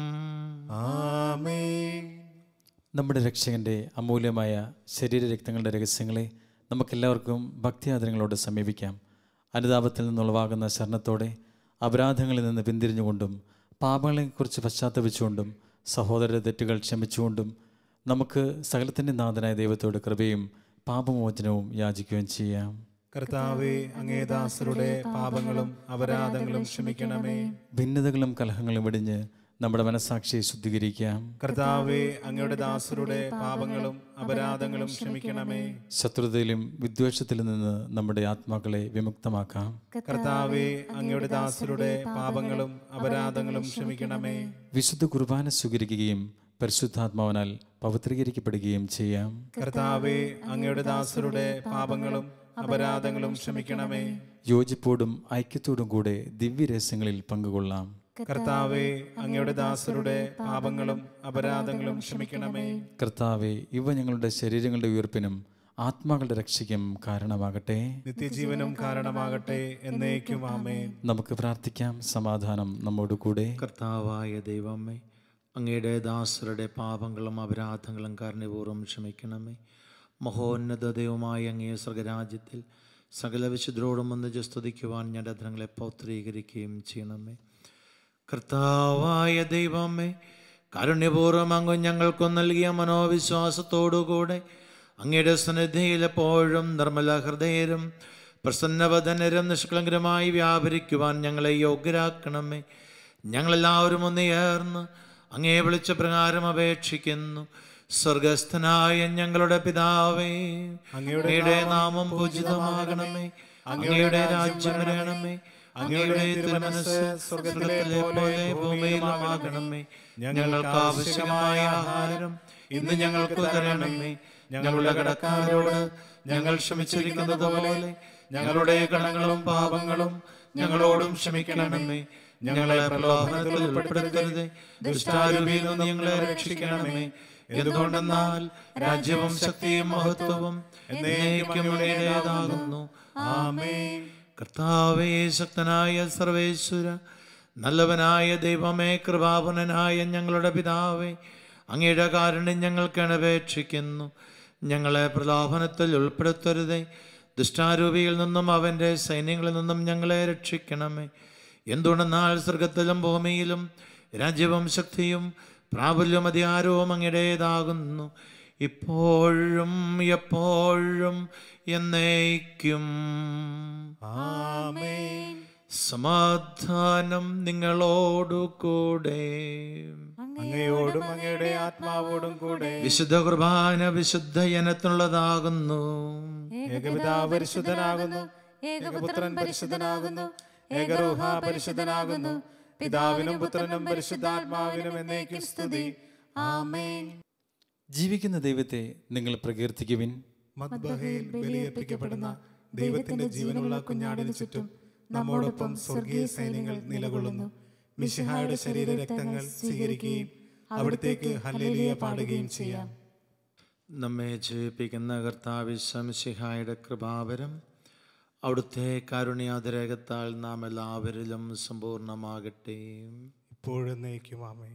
ആമേൻ നമ്മുടെ രക്ഷകൻ്റെ അമൂല്യമായ ശരീരരക്തങ്ങളുടെ രഹസ്യങ്ങളെ നമുക്കെല്ലാവർക്കും ഭക്തിയാദരങ്ങളോട് സമീപിക്കാം അനുതാപത്തിൽ നിന്നുളവാകുന്ന ശരണത്തോടെ അപരാധങ്ങളിൽ നിന്ന് പിന്തിരിഞ്ഞുകൊണ്ടും പാപങ്ങളെക്കുറിച്ച് പശ്ചാത്തപിച്ചുകൊണ്ടും സഹോദര തെറ്റുകൾ ക്ഷമിച്ചുകൊണ്ടും നമുക്ക് സകലത്തിൻ്റെ നാഥനായ ദൈവത്തോട് കൃപയും പാപമോചനവും യാചിക്കുകയും ചെയ്യാം കർത്താവെ അങ്ങേദാസരുടെ പാപങ്ങളും അപരാധങ്ങളും ക്ഷമിക്കണമേ ഭിന്നതകളും കലഹങ്ങളും വെടിഞ്ഞ് നമ്മുടെ മനസാക്ഷിയെ ശുദ്ധീകരിക്കാം കർത്താവെ അങ്ങയുടെ ദാസരുടെ പാപങ്ങളും അപരാധങ്ങളും ക്ഷമിക്കണമേ ശത്രുതയിലും വിദ്വേഷത്തിലും നിന്ന് നമ്മുടെ ആത്മാക്കളെ വിമുക്തമാക്കാം കർത്താവെ അങ്ങയുടെ ദാസരുടെ പാപങ്ങളും അപരാധങ്ങളും ക്ഷമിക്കണമേ വിശുദ്ധ കുർബാന സ്വീകരിക്കുകയും പരിശുദ്ധാത്മാവിനാൽ പവിത്രീകരിക്കപ്പെടുകയും ചെയ്യാം കർത്താവെ അങ്ങയുടെ ദാസരുടെ പാപങ്ങളും അപരാധങ്ങളും ക്ഷമിക്കണമേ യോജിപ്പോടും ഐക്യത്തോടും കൂടെ ദിവ്യരഹസ്യങ്ങളിൽ പങ്കുകൊള്ളാം കർത്താവെ അങ്ങയുടെ ദാസരുടെ പാപങ്ങളും അപരാധങ്ങളും ക്ഷമിക്കണമേ കർത്താവെ ഇവ ഞങ്ങളുടെ ശരീരങ്ങളുടെ ഉയർപ്പിനും ആത്മാക്കളുടെ രക്ഷയ്ക്കും കാരണമാകട്ടെ നിത്യജീവനും കാരണമാകട്ടെ എന്നേക്കും ആമേ നമുക്ക് പ്രാർത്ഥിക്കാം സമാധാനം നമ്മോട് കൂടെ കർത്താവായ ദൈവമേ അങ്ങയുടെ ദാസരുടെ പാപങ്ങളും അപരാധങ്ങളും കാരണപൂർവ്വം ക്ഷമിക്കണമേ മഹോന്നത ദൈവമായ അങ്ങേ സ്വർഗരാജ്യത്തിൽ സകല വിശുദ്ധരോടും ഒന്നിച്ച് സ്തുതിക്കുവാൻ ഞാൻ അധരങ്ങളെ പൗത്രീകരിക്കുകയും ചെയ്യണമേ കർത്താവായ ദൈവമേ കാരുണ്യപൂർവ്വം അങ്ങ് ഞങ്ങൾക്കു നൽകിയ മനോവിശ്വാസത്തോടുകൂടെ അങ്ങയുടെ സന്നിധിയിൽ എപ്പോഴും നിർമ്മല ഹൃദയരും പ്രസന്നവദനരും നിഷ്കളങ്കരമായി വ്യാപരിക്കുവാൻ ഞങ്ങളെ യോഗ്യരാക്കണമേ ഞങ്ങളെല്ലാവരും ഒന്നുചേർന്ന് അങ്ങേ വിളിച്ച പ്രകാരം അപേക്ഷിക്കുന്നു സ്വർഗസ്ഥനായ ഞങ്ങളുടെ പിതാവേ അങ്ങയുടെ നാമം പൂജിതമാകണമേ അങ്ങയുടെ രാജ്യം വരണമേ അങ്ങയുടെ തിരുമനസ് സ്വർഗത്തിലെ പോലെ ഭൂമിയിലുമാകണമേ ഞങ്ങൾക്ക് ആവശ്യമായ ആഹാരം ഇന്ന് ഞങ്ങൾക്ക് തരണമേ ഞങ്ങളുടെ കടക്കാരോട് ഞങ്ങൾ ക്ഷമിച്ചിരിക്കുന്നത് പോലെ ഞങ്ങളുടെ കടങ്ങളും പാപങ്ങളും ഞങ്ങളോടും ക്ഷമിക്കണമേ ഞങ്ങളെ പ്രലോഭനത്തിൽ ഉൾപ്പെടുത്തരുത് ദുഷ്ടാരൂപിയിൽ നിന്ന് ഞങ്ങളെ രക്ഷിക്കണമേ എന്തുകൊണ്ടെന്നാൽ രാജ്യവും ശക്തിയും മഹത്വവും എന്നേക്കും ഉടേതാകുന്നു ആമേൻ കർത്താവേ ശക്തനായ സർവേശ്വര നല്ലവനായ ദൈവമേ കൃപാപനനായ ഞങ്ങളുടെ പിതാവേ അങ്ങയുടെ കാരുണ്യം ഞങ്ങൾക്ക് അപേക്ഷിക്കുന്നു ഞങ്ങളെ പ്രലോഭനത്തിൽ ഉൾപ്പെടുത്തരുതേ ദുഷ്ടാരൂപിയിൽ നിന്നും അവൻ്റെ സൈന്യങ്ങളിൽ നിന്നും ഞങ്ങളെ രക്ഷിക്കണമേ എന്തുകൊണ്ടെന്നാൽ സ്വർഗത്തിലും ഭൂമിയിലും രാജ്യവും ശക്തിയും പ്രാബല്യവും അധികാരവും അങ്ങയുടേതാകുന്നു ഇപ്പോഴും എപ്പോഴും എന്നേക്കും ആമേൻ സമാധാനം നിങ്ങളോടു കൂടെ അങ്ങയോടും അങ്ങയുടെ ആത്മാവോടും കൂടെ വിശുദ്ധ കുർബാന വിശുദ്ധ ജനത്തിനുള്ളതാകുന്നു ഏകപിതാവ് പരിശുദ്ധനാകുന്നു ഏകപുത്രൻ പരിശുദ്ധനാകുന്നു ഏകരൂഹ പരിശുദ്ധനാകുന്നു പിതാവിനും പുത്രനും പരിശുദ്ധാത്മാവിനും എന്നേക്കും സ്തുതി ആമേൻ ജീവിക്കുന്ന ദൈവത്തെ നിങ്ങൾ പ്രകീർത്തിക്കുവിൻ മദ്ബഹയിൽ ബലിയർപ്പിക്കപ്പെടുന്ന ദൈവത്തിന്റെ ജീവനുള്ള കുഞ്ഞാടിന് ചുറ്റും നമ്മോടൊപ്പം സ്വർഗീയ സൈന്യങ്ങൾ നിലകൊള്ളുന്നു മിശിഹായുടെ ശരീരരക്തങ്ങൾ സ്വീകരിക്കുകയും അവിടത്തേക്ക് ഹല്ലേലൂയ പാടുകയും ചെയ്യാം നമ്മെ ജീവിപ്പിക്കുന്ന കർത്താവ് ശംസിഹായുടെ കൃപാവരം അവിടുത്തെ കാരുണ്യാതിരേകത്താൽ നാം എല്ലാവരിലും സമ്പൂർണ്ണമാകട്ടെ ഇപ്പോഴും നയിക്കുമാമേ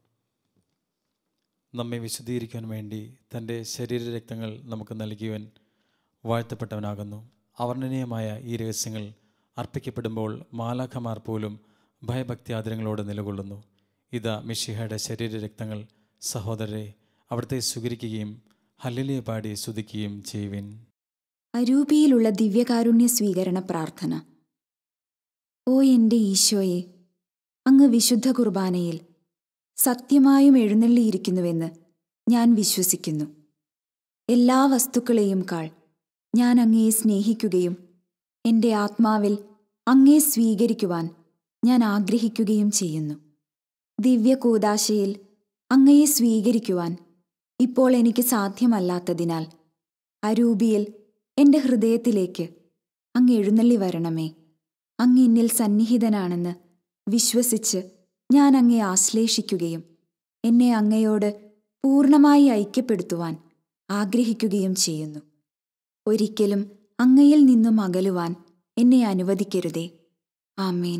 നമ്മെ വിശദീകരിക്കാൻ വേണ്ടി തൻ്റെ ശരീരരക്തങ്ങൾ നമുക്ക് നൽകിയവൻ വാഴ്ത്തപ്പെട്ടവനാകുന്നു അവർണ്ണനീയമായ ഈ രഹസ്യങ്ങൾ അർപ്പിക്കപ്പെടുമ്പോൾ മാലാഖമാർ പോലും ഭയഭക്തിയാദരങ്ങളോടെ നിലകൊള്ളുന്നു ഇതാ മിഷിഹയുടെ ശരീരരക്തങ്ങൾ സഹോദരരെ അവിടുത്തെ സ്വീകരിക്കുകയും ഹല്ലിലിയ പാടി സ്തുതിക്കുകയും ചെയ്യുവിൻ അരൂപിയിലുള്ള ദിവ്യകാരുണ്യ സ്വീകരണ പ്രാർത്ഥന ഓ എൻ്റെ ഈശോയെ അങ്ങ് വിശുദ്ധ കുർബാനയിൽ സത്യമായും എഴുന്നള്ളിയിരിക്കുന്നുവെന്ന് ഞാൻ വിശ്വസിക്കുന്നു എല്ലാ വസ്തുക്കളെയും കാൾ ഞാൻ അങ്ങയെ സ്നേഹിക്കുകയും എൻ്റെ ആത്മാവിൽ അങ്ങയെ സ്വീകരിക്കുവാൻ ഞാൻ ആഗ്രഹിക്കുകയും ചെയ്യുന്നു ദിവ്യകൂദാശയിൽ അങ്ങയെ സ്വീകരിക്കുവാൻ ഇപ്പോൾ എനിക്ക് സാധ്യമല്ലാത്തതിനാൽ അരൂപിയിൽ എൻ്റെ ഹൃദയത്തിലേക്ക് അങ്ങ് എഴുന്നള്ളി വരണമേ അങ്ങ് എന്നിൽ സന്നിഹിതനാണെന്ന് വിശ്വസിച്ച് ഞാൻ അങ്ങയെ ആശ്ലേഷിക്കുകയും എന്നെ അങ്ങയോട് പൂർണ്ണമായി ഐക്യപ്പെടുത്തുവാൻ ആഗ്രഹിക്കുകയും ചെയ്യുന്നു ഒരിക്കലും അങ്ങയിൽ നിന്നും അകലുവാൻ എന്നെ അനുവദിക്കരുതേ ആമേൻ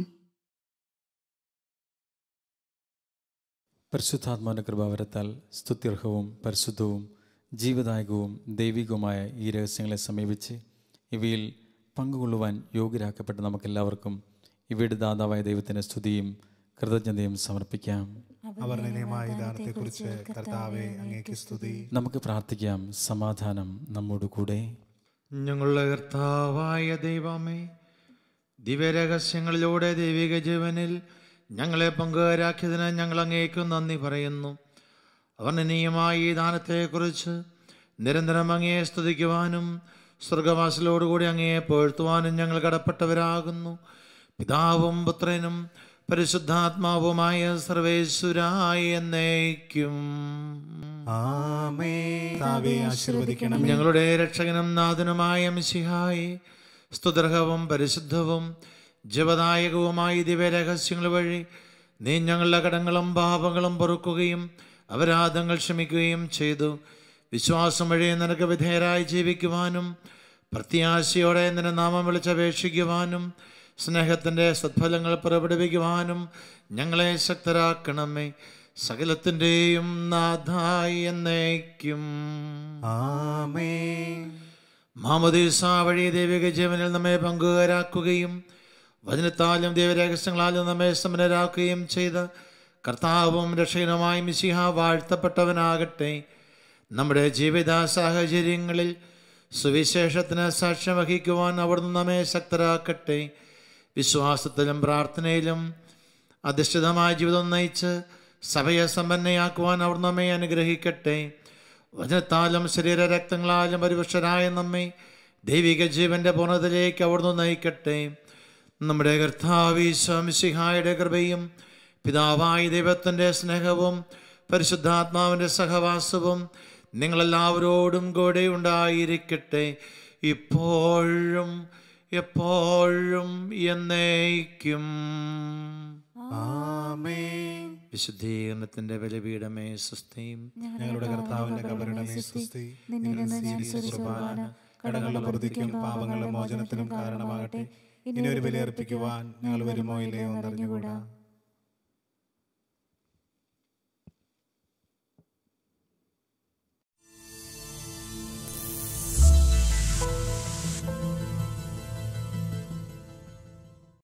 പരിശുദ്ധാത്മാവിൻ്റെ കൃപാവരത്താൽ സ്തുത്യർഹവും പരിശുദ്ധവും ജീവദായകവും ദൈവികവുമായ ഈ രഹസ്യങ്ങളെ സമീപിച്ച് ഇവയിൽ പങ്കുകൊള്ളുവാൻ യോഗ്യരാക്കപ്പെട്ട നമുക്കെല്ലാവർക്കും ഇവയുടെ ദാതാവായ ദൈവത്തിന് സ്തുതിയും കൃതജ്ഞതയും സമർപ്പിക്കാം അവർണ്ണനീയമായ ദാനത്തെക്കുറിച്ച് കർത്താവെ അങ്ങേക്ക് സ്തുതി നമുക്ക് പ്രാർത്ഥിക്കാം സമാധാനം നമ്മോട് കൂടെ ഞങ്ങളുടെ കർത്താവായ ദൈവമേ ദിവ്യരഹസ്യങ്ങളിലൂടെ ദൈവിക ജീവനിൽ ഞങ്ങളെ പങ്കുകാരാക്കിയതിന് ഞങ്ങൾ അങ്ങേക്ക് നന്ദി പറയുന്നു അവർണ്ണനീയമായ ഈ ദാനത്തെക്കുറിച്ച് നിരന്തരം അങ്ങയെ സ്തുതിക്കുവാനും സ്വർഗവാസിലോടുകൂടി അങ്ങയെ പുകഴ്ത്തുവാനും ഞങ്ങൾ കടപ്പെട്ടവരാകുന്നു പിതാവും പുത്രനും പരിശുദ്ധാത്മാവുമായ സർവേശ്വരായ എന്നേക്കും ആമേ താവെ ആശീർവദിക്കണമേ ഞങ്ങളുടെ രക്ഷകനും നാഥനുമായ മിശിഹായി സ്തുതർഹവും പരിശുദ്ധവും ജവദായകവുമായ ദിവ്യരഹസ്യങ്ങൾ വഴി നീ ഞങ്ങളുടെ കടങ്ങളും പാപങ്ങളും പൊറുക്കുകയും അപരാധങ്ങൾ ക്ഷമിക്കുകയും ചെയ്തു വിശ്വാസം വഴി നിനക്ക് വിധേയരായി ജീവിക്കുവാനും പ്രത്യാശയോടെ നിന്റെ നാമം വിളിച്ചപേക്ഷിക്കുവാനും സ്നേഹത്തിൻ്റെ സത്ഫലങ്ങൾ പുറപ്പെടുവിക്കുവാനും ഞങ്ങളെ ശക്തരാക്കണമേ സകലത്തിൻ്റെയും നാഥായി എന്നേക്കും ആമേ മാമോദീസ വഴി ദൈവിക ജീവനിൽ നമ്മെ പങ്കുകാരാക്കുകയും വചനത്താലും ദൈവരഹസ്യങ്ങളാലും നമ്മെ സമരരാക്കുകയും ചെയ്ത കർത്താവും രക്ഷകനുമായ മിശിഹ വാഴ്ത്തപ്പെട്ടവനാകട്ടെ നമ്മുടെ ജീവിത സാഹചര്യങ്ങളിൽ സുവിശേഷത്തിന് സാക്ഷ്യം വഹിക്കുവാൻ അവിടുന്ന് നമ്മെ ശക്തരാക്കട്ടെ വിശ്വാസത്തിലും പ്രാർത്ഥനയിലും അധിഷ്ഠിതമായ ജീവിതം നയിച്ച് സഭയെ സമ്പന്നയാക്കുവാൻ അവർ നമ്മെ അനുഗ്രഹിക്കട്ടെ വചനത്താലും ശരീരരക്തങ്ങളാലും പരിപുഷ്ടരായ നമ്മെ ദൈവിക ജീവന്റെ പൂർണ്ണതയിലേക്ക് അവിടുന്ന് നയിക്കട്ടെ നമ്മുടെ കർത്താവിശ്വമിസിഹായുടെ കൃപയും പിതാവായ ദൈവത്തിൻ്റെ സ്നേഹവും പരിശുദ്ധാത്മാവിൻ്റെ സഹവാസവും നിങ്ങളെല്ലാവരോടും കൂടെ ഉണ്ടായിരിക്കട്ടെ ഇപ്പോഴും എപ്പോഴും എന്നേക്കും ആമേ വിശുദ്ധീകരണത്തിൻ്റെ ബലിപീഠമേ സുസ്ഥയും ഞങ്ങളുടെ കർത്താവിന്റെ കബറിടമേ സ്വസ്തി നിങ്ങൾ സ്വീകരിച്ച കുർബാന കടങ്ങളുടെ പ്രതിക്കും പാപങ്ങളുടെ മോചനത്തിനും കാരണമാകട്ടെ ഇനി ഒരു ബലിയർപ്പിക്കുവാൻ ഞങ്ങൾ വരുമോ ഇല്ലയോ എന്നറിഞ്ഞുകൂടാ